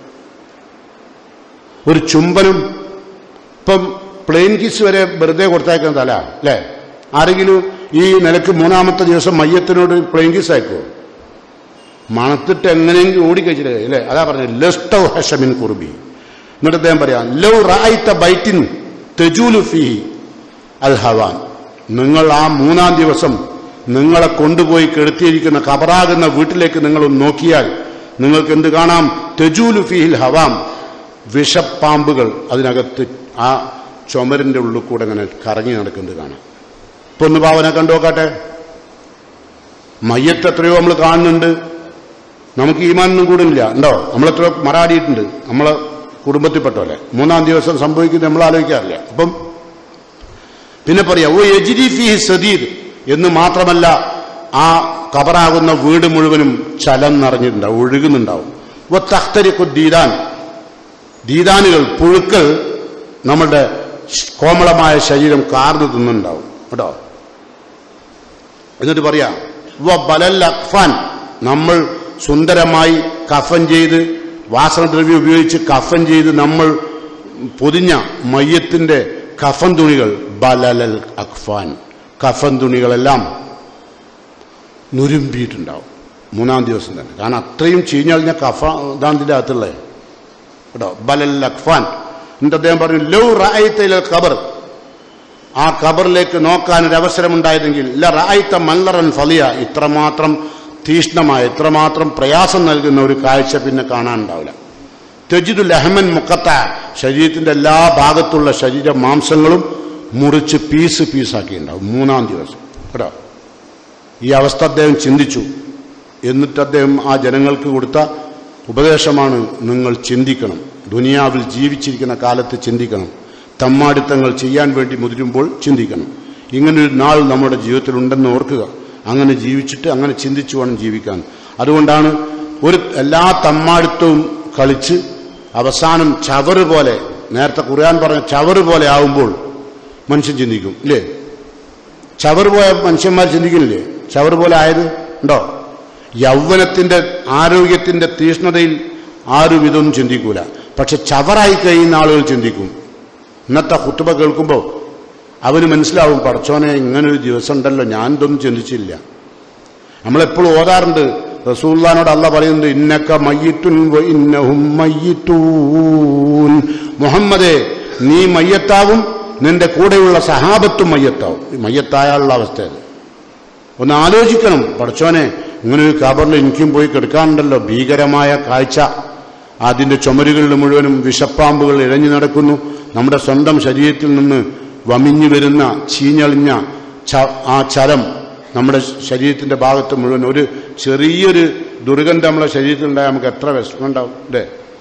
[SPEAKER 1] ഒരു ചുംബനം ഇപ്പം പ്ലെയിൻ കിസ് വരെ വെറുതെ കൊടുത്തയക്കുന്ന തല അല്ലേ ആരെങ്കിലും ഈ നിലക്ക് മൂന്നാമത്തെ ദിവസം മയ്യത്തിനോട് പ്ലെയിൻ കിസ് അയക്കുമോ മണത്തിട്ട് എങ്ങനെയെങ്കിലും ഓടിക്കഴിച്ചിട്ട് അല്ലേ അതാ പറഞ്ഞത് ലസ്റ്റൗ ഹഷമിൻ കുർബി എന്നിട്ട് അദ്ദേഹം പറയാം ലൗ റായിത്ത ബൈറ്റിൻ തെജൂലു ഫിഹി അൽ ഹവാൻ നിങ്ങൾ ആ മൂന്നാം ദിവസം നിങ്ങളെ കൊണ്ടുപോയി കെടുത്തിയിരിക്കുന്ന കബറാകുന്ന വീട്ടിലേക്ക് നിങ്ങൾ ഒന്ന് നോക്കിയാൽ നിങ്ങൾക്ക് എന്ത് കാണാം തെജൂലു ഫിഹിൽ ഹവാം വിഷപ്പാമ്പുകൾ അതിനകത്ത് ആ ചുമരിന്റെ ഉള്ളിൽ കൂടെ ഇങ്ങനെ കറങ്ങി നടക്കുന്നത് കാണാം ഇപ്പൊ ഒന്ന് ഭാവന കണ്ടു നോക്കാട്ടെ മയ്യത്ത് എത്രയോ നമ്മൾ കാണുന്നുണ്ട് നമുക്ക് ഈമാനൊന്നും കൂടുന്നില്ല ഉണ്ടോ നമ്മളെത്ര മറാടിയിട്ടുണ്ട് നമ്മളെ കുടുംബത്തിൽപ്പെട്ടോലെ മൂന്നാം ദിവസം സംഭവിക്കുന്നത് നമ്മൾ ആലോചിക്കാറില്ല അപ്പം പിന്നെ പറയാ ഓ എജിരി ഫി സദീദ് എന്ന് മാത്രമല്ല ആ കബറാകുന്ന വീട് മുഴുവനും ചലം നിറഞ്ഞിട്ടുണ്ടാവും ഒഴുകുന്നുണ്ടാവും ഓ തഖ്തരിക്കു ദീദാൻ ദീദാനുകൾ പുഴുക്കൾ നമ്മുടെ കോമളമായ ശരീരം കാർന്നു തിന്നുണ്ടാവും കേട്ടോ എന്നിട്ട് പറയാ വ ബലൽ അഖ്ഫാൻ നമ്മൾ സുന്ദരമായി കഫൻ ചെയ്ത് വാസനദ്രവ്യം ഉപയോഗിച്ച് കഫൻ ചെയ്ത് നമ്മൾ പൊതിഞ്ഞ മയ്യത്തിന്റെ കഫൻ തുണികൾ ബലലൽ അഖ്ഫാൻ കഫൻ തുണികളെല്ലാം നുരുമ്പിയിട്ടുണ്ടാവും മൂന്നാം ദിവസം തന്നെ കാരണം അത്രയും ചീഞ്ഞളിഞ്ഞ കഫ ഇതാണ് ഇതിന്റെ അകത്തുള്ളത് കേട്ടോ ബലൽ അഖ്ഫാൻ എന്നിട്ട് അദ്ദേഹം പറഞ്ഞു ലൗ റായിത്തൽ ഖബർ ആ ഖബറിലേക്ക് നോക്കാൻ ഒരു അവസരമുണ്ടായതെങ്കിൽ ല റായിത്ത മല്ലറൻ ഫലിയ ഇത്രമാത്രം തീഷ്ണമായ ഇത്രമാത്രം പ്രയാസം നൽകുന്ന ഒരു കാഴ്ച പിന്നെ കാണാനുണ്ടാവില്ല തെജിദുൽ അഹമൻ മുക്കത്ത ശരീരത്തിന്റെ എല്ലാ ഭാഗത്തുള്ള ശരീര മാംസങ്ങളും മുറിച്ച് പീസ് പീസാക്കിയിട്ടുണ്ടാവും മൂന്നാം ദിവസം കേട്ടോ ഈ അവസ്ഥ അദ്ദേഹം ചിന്തിച്ചു എന്നിട്ട് അദ്ദേഹം ആ ജനങ്ങൾക്ക് കൊടുത്ത ഉപദേശമാണ് നിങ്ങൾ ചിന്തിക്കണം ദുനിയാവിൽ ജീവിച്ചിരിക്കുന്ന കാലത്ത് ചിന്തിക്കണം തമ്മാടിത്തങ്ങൾ ചെയ്യാൻ വേണ്ടി മുതിരുമ്പോൾ ചിന്തിക്കണം ഇങ്ങനൊരു നാൾ നമ്മുടെ ജീവിതത്തിൽ ഉണ്ടെന്ന് ഓർക്കുക അങ്ങനെ ജീവിച്ചിട്ട് അങ്ങനെ ചിന്തിച്ചു വേണം ജീവിക്കാൻ അതുകൊണ്ടാണ് ഒരു എല്ലാ തമ്മാടിത്തവും കളിച്ച് അവസാനം ചവറ് പോലെ നേരത്തെ ഖുർആൻ പറഞ്ഞ ചവറ് പോലെ ആവുമ്പോൾ മനുഷ്യൻ ചിന്തിക്കും ഇല്ലേ ചവറ് പോയ മനുഷ്യന്മാർ ചിന്തിക്കുന്നില്ലേ ചവറ് പോലെ ആയത് ഉണ്ടോ യൗവനത്തിന്റെ ആരോഗ്യത്തിന്റെ തീഷ്ണതയിൽ ആരും ഇതൊന്നും ചിന്തിക്കൂല പക്ഷെ ചവറായി കഴിയുന്ന ആളുകൾ ചിന്തിക്കും ഇന്നത്തെ കുത്തുബ കേൾക്കുമ്പോൾ അവന് മനസ്സിലാവും പടച്ചോനെ ഇങ്ങനൊരു ദിവസം ഉണ്ടല്ലോ ഞാൻ ഇതൊന്നും ചിന്തിച്ചില്ല നമ്മളെപ്പോഴും ഓതാറുണ്ട് റസൂല്ലാനോട് അല്ല പറയുന്നുണ്ട് ഇന്നക്ക മയ്യത്തുൻ വ ഇന്നഹും മയ്യത്തൂൻ മുഹമ്മദേ നീ മയ്യത്താവും നിന്റെ കൂടെയുള്ള സഹാബത്തും മയ്യത്താവും ഈ മയ്യത്തായുള്ള അവസ്ഥ അത് ഒന്ന് ആലോചിക്കണം പടച്ചോനെ ഇങ്ങനൊരു കബറിൽ എനിക്കും പോയി കിടക്കാനുണ്ടല്ലോ ഭീകരമായ കാഴ്ച അതിന്റെ ചുമരുകളിൽ മുഴുവനും വിഷപ്പാമ്പുകൾ ഇഴഞ്ഞു നടക്കുന്നു നമ്മുടെ സ്വന്തം ശരീരത്തിൽ നിന്ന് വമിഞ്ഞു വരുന്ന ചീഞ്ഞളിഞ്ഞ ച- ആ ചരം നമ്മുടെ ശരീരത്തിന്റെ ഭാഗത്ത് മുഴുവൻ ഒരു ചെറിയൊരു ദുർഗന്ധം നമ്മുടെ ശരീരത്തിൽ ഉണ്ടായാൽ നമുക്ക് എത്ര വിഷമം ഉണ്ടാവും അല്ലേ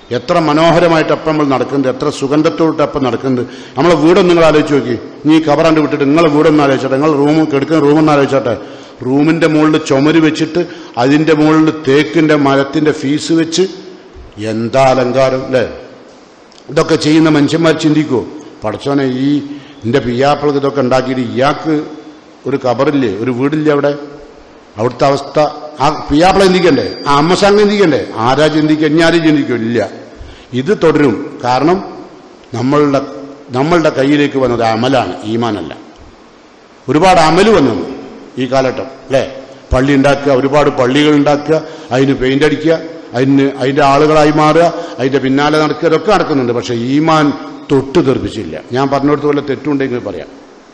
[SPEAKER 1] എത്ര മനോഹരമായിട്ട് അപ്പം നമ്മൾ നടക്കുന്നുണ്ട് എത്ര സുഗന്ധത്തോട്ട് അപ്പം നടക്കുന്നുണ്ട് നമ്മളെ വീടൊന്നും നിങ്ങൾ ആലോചിച്ച് നോക്കി നീ കവറാണ്ട് വിട്ടിട്ട് നിങ്ങളെ വീടൊന്നും ആലോചിച്ചോട്ടെ നിങ്ങൾ റൂം കെടുക്കുന്ന റൂമൊന്നും ആലോചിച്ചോട്ടെ റൂമിന്റെ മുകളിൽ ചുമര് വെച്ചിട്ട് അതിന്റെ മുകളിൽ തേക്കിന്റെ മരത്തിന്റെ ഫീസ് വെച്ച് എന്താ അലങ്കാരം അല്ലേ ഇതൊക്കെ ചെയ്യുന്ന മനുഷ്യന്മാർ ചിന്തിക്കുമോ പടച്ചോനെ ഈ എൻ്റെ പിയ്യാപ്പിളക്ക് ഇതൊക്കെ ഉണ്ടാക്കിയിട്ട് ഇയാൾക്ക് ഒരു കബറില്ലേ ഒരു വീടില്ലേ അവിടെ അവിടുത്തെ അവസ്ഥ ആ പിയ്യാപ്പിള ചിന്തിക്കണ്ടേ ആ അമ്മസാങ് ചിന്തിക്കണ്ടേ ആരാ ചിന്തിക്കുക ഞാനും ചിന്തിക്കും ഇല്ല ഇത് തുടരും കാരണം നമ്മളുടെ നമ്മളുടെ കയ്യിലേക്ക് വന്നത് അമലാണ് ഈമാനല്ല ഒരുപാട് അമല് വന്നു ഈ കാലഘട്ടം അല്ലേ പള്ളി ഉണ്ടാക്കുക ഒരുപാട് പള്ളികൾ ഉണ്ടാക്കുക അതിന് പെയിന്റ് അടിക്കുക അതിന് അതിന്റെ ആളുകളായി മാറുക അതിന്റെ പിന്നാലെ നടക്കുക ഇതൊക്കെ നടക്കുന്നുണ്ട് പക്ഷെ ഈമാൻ തൊട്ട് തെറിപ്പിച്ചില്ല ഞാൻ പറഞ്ഞിടത്ത് പോലെ തെറ്റുണ്ടെങ്കിൽ പറയാം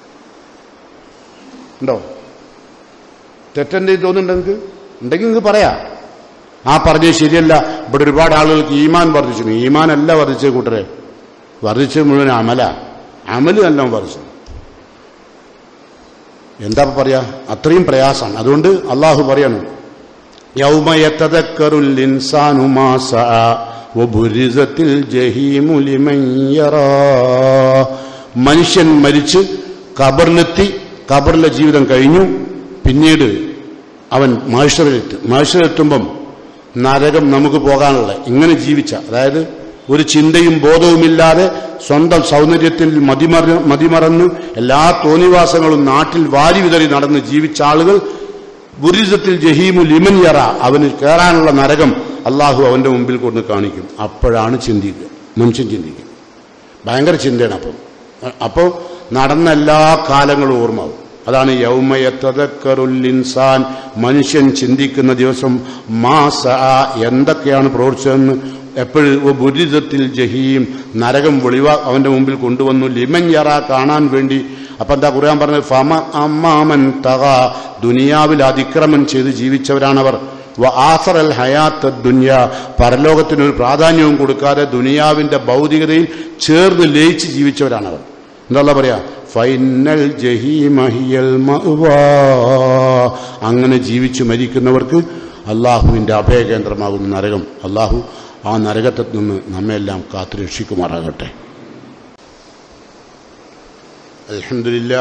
[SPEAKER 1] ഉണ്ടോ തെറ്റെന്ത് തോന്നുന്നുണ്ടെങ്കിൽ ഉണ്ടെങ്കിൽ നിങ്ങൾക്ക് പറയാം ആ പറഞ്ഞത് ശരിയല്ല ഇവിടെ ഒരുപാട് ആളുകൾക്ക് ഈമാൻ വർദ്ധിച്ചു ഈമാൻ അല്ല വർദ്ധിച്ച കൂട്ടരെ വർദ്ധിച്ചത് മുഴുവൻ അമല അമല് നല്ല വർദ്ധിച്ചു എന്താ ഇപ്പൊ പറയാ അത്രയും പ്രയാസമാണ് അതുകൊണ്ട് അള്ളാഹു പറയണു യൗമയത്തതക്കറുൽ ഇൻസാനു മാ സഅ വബുരിസത്തിൽ ജഹീമു ലിമൻ യറാ മനുഷ്യൻ മരിച്ച് കബറിലെത്തി കബറിലെ ജീവിതം കഴിഞ്ഞു പിന്നീട് അവൻ മാഴ്ഷറിലെത്തി മാഴ്ഷറിലെത്തുമ്പം നരകം നമുക്ക് പോകാനുള്ള ഇങ്ങനെ ജീവിച്ച അതായത് ഒരു ചിന്തയും ബോധവുമില്ലാതെ സ്വന്തം സൗന്ദര്യത്തിൽ മതിമറ മതിമറന്ന് എല്ലാ തോന്നിവാസങ്ങളും നാട്ടിൽ വാരി വിതറി നടന്ന് ജീവിച്ച ആളുകൾ ബുരിസത്തിൽ ജഹീമു ലിമൻ യറ അവന് കയറാനുള്ള നരകം അള്ളാഹു അവന്റെ മുമ്പിൽ കൊണ്ട് കാണിക്കും അപ്പോഴാണ് ചിന്തിക്കുക മനുഷ്യൻ ചിന്തിക്കുക ഭയങ്കര ചിന്തയാണ് അപ്പം അപ്പോൾ നടന്ന എല്ലാ കാലങ്ങളും ഓർമ്മാവും അതാണ് യൗമയത്തതക്കറുൽ ഇൻസാൻ മനുഷ്യൻ ചിന്തിക്കുന്ന ദിവസം മാസ എന്തൊക്കെയാണ് പ്രവർത്തിച്ചതെന്ന് എപ്പോഴും ബുരിതത്തിൽ ജഹീം നരകം വെളിവാ അവന്റെ മുമ്പിൽ കൊണ്ടുവന്നു ലിമൻ യറ കാണാൻ വേണ്ടി അപ്പൊ എന്താ ഖുർആൻ പറഞ്ഞത് ഫമ അമ്മാമൻ തക ദുനിയാവിൽ അതിക്രമം ചെയ്ത് ജീവിച്ചവരാണവർ വ ആസറൽ ഹയാത്ത് ദുനിയ പരലോകത്തിനൊരു പ്രാധാന്യവും കൊടുക്കാതെ ദുനിയാവിന്റെ ഭൗതികതയിൽ ചേർന്ന് ലയിച്ച് ജീവിച്ചവരാണവർ എന്താ പറയാ ഫൈനൽ ജഹീമഹിയൽ മഅ്വാ. അങ്ങനെ ജീവിച്ചു മരിക്കുന്നവർക്ക് അള്ളാഹുവിന്റെ അഭയകേന്ദ്രമാകുന്ന നരകം അള്ളാഹു ആ നരകത്തിൽ നിന്ന് നമ്മെല്ലാം കാത്തു രക്ഷിക്കുമാറാകട്ടെ അൽഹംദുലില്ലാ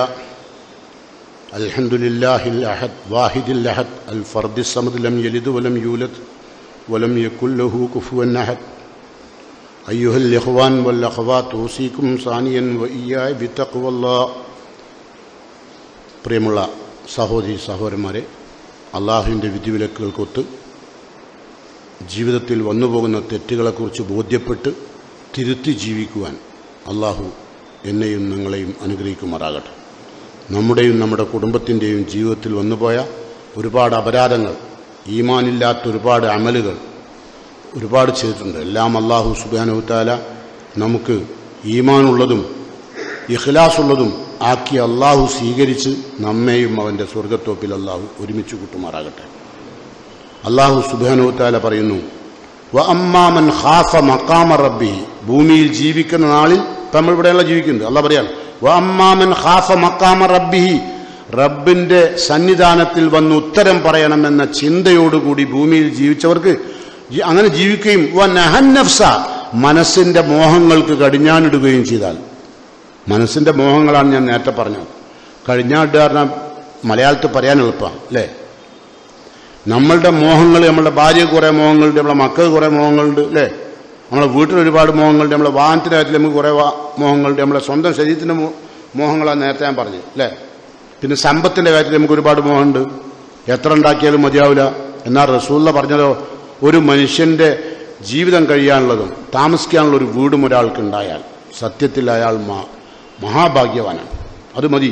[SPEAKER 1] അൽഹംദുലില്ലാഹിൽ അഹദ് വാഹിദിൽ അഹദ് അൽ ഫർദി സമദ് ലം യലിദ് വലം യൂലദ് വലം യകുൽ ലഹു കുഫുവൻ അഹദ് أيها الإخوان والأخوات أوصيكم ثانيا وإياي بتقوى الله പ്രിയമുള്ള സഹോദരി സഹോദരന്മാരെ അള്ളാഹുവിൻ്റെ വിധിവിലക്കുകൾക്കൊത്ത് ജീവിതത്തിൽ വന്നുപോകുന്ന തെറ്റുകളെക്കുറിച്ച് ബോധ്യപ്പെട്ട് തിരുത്തി ജീവിക്കുവാൻ അള്ളാഹു എന്നെയും നിങ്ങളെയും അനുഗ്രഹിക്കുമാറാകട്ടെ നമ്മുടെയും നമ്മുടെ കുടുംബത്തിൻ്റെയും ജീവിതത്തിൽ വന്നുപോയ ഒരുപാട് അപരാധങ്ങൾ ഈമാനില്ലാത്ത ഒരുപാട് അമലുകൾ ഒരുപാട് ചെയ്തിട്ടുണ്ട് എല്ലാം അള്ളാഹു സുബാനുത്താല നമുക്ക് ഈമാനുള്ളതും ഇഖ്ലാസുള്ളതും ആക്കി അള്ളാഹു സ്വീകരിച്ച് നമ്മെയും അവൻ്റെ സ്വർഗത്തോപ്പിൽ അള്ളാഹു ഒരുമിച്ച് കൂട്ടുമാറാകട്ടെ അള്ളാഹു സുബാനുത്താല പറയുന്നു വ അമ്മാമൻ ഹാഫ മക്കാമ റബ്ബി ഭൂമിയിൽ ജീവിക്കുന്ന നാളിൽ ഇപ്പം നമ്മൾ ഇവിടെയുള്ള ജീവിക്കുന്നുണ്ട് അല്ല പറയാൻ വ അമ്മാമൻ ഹാഫ മക്കാമ റബ്ബിഹി റബ്ബിന്റെ സന്നിധാനത്തിൽ വന്ന് ഉത്തരം പറയണമെന്ന ചിന്തയോടുകൂടി ഭൂമിയിൽ ജീവിച്ചവർക്ക് ജി- അങ്ങനെ ജീവിക്കുകയും വ നഹൻ നഫ്സ മനസ്സിന്റെ മോഹങ്ങൾക്ക് കടിഞ്ഞാനിടുകയും ചെയ്താൽ മനസ്സിന്റെ മോഹങ്ങളാണ് ഞാൻ നേരത്തെ പറഞ്ഞത് കടിഞ്ഞാട്ട് കാരണം മലയാളത്തിൽ പറയാൻ എളുപ്പമാണ് അല്ലേ നമ്മളുടെ മോഹങ്ങൾ നമ്മളുടെ ഭാര്യ കുറേ മോഹങ്ങളുണ്ട് നമ്മളെ മക്കൾ കുറേ മോഹങ്ങളുണ്ട് അല്ലേ നമ്മളെ വീട്ടിൽ ഒരുപാട് മോഹങ്ങളുണ്ട് നമ്മളെ വാഹനത്തിൻ്റെ കാര്യത്തിൽ നമുക്ക് കുറേ വാ- മോഹങ്ങളുണ്ട് നമ്മളെ സ്വന്തം ശരീരത്തിൻ്റെ മോ- മോഹങ്ങളാണ് നേരത്തെ ഞാൻ പറഞ്ഞത് അല്ലേ പിന്നെ സമ്പത്തിൻ്റെ കാര്യത്തിൽ നമുക്ക് ഒരുപാട് മോഹമുണ്ട് എത്ര ഉണ്ടാക്കിയാലും മതിയാവില്ല എന്നാൽ റസൂല്ല പറഞ്ഞതോ ഒരു മനുഷ്യന്റെ ജീവിതം കഴിയാനുള്ളതും താമസിക്കാനുള്ള ഒരു വീടും ഒരാൾക്ക് ഉണ്ടായാൽ സത്യത്തിൽ അയാൾ മ- മഹാഭാഗ്യവാനാണ് അത് മതി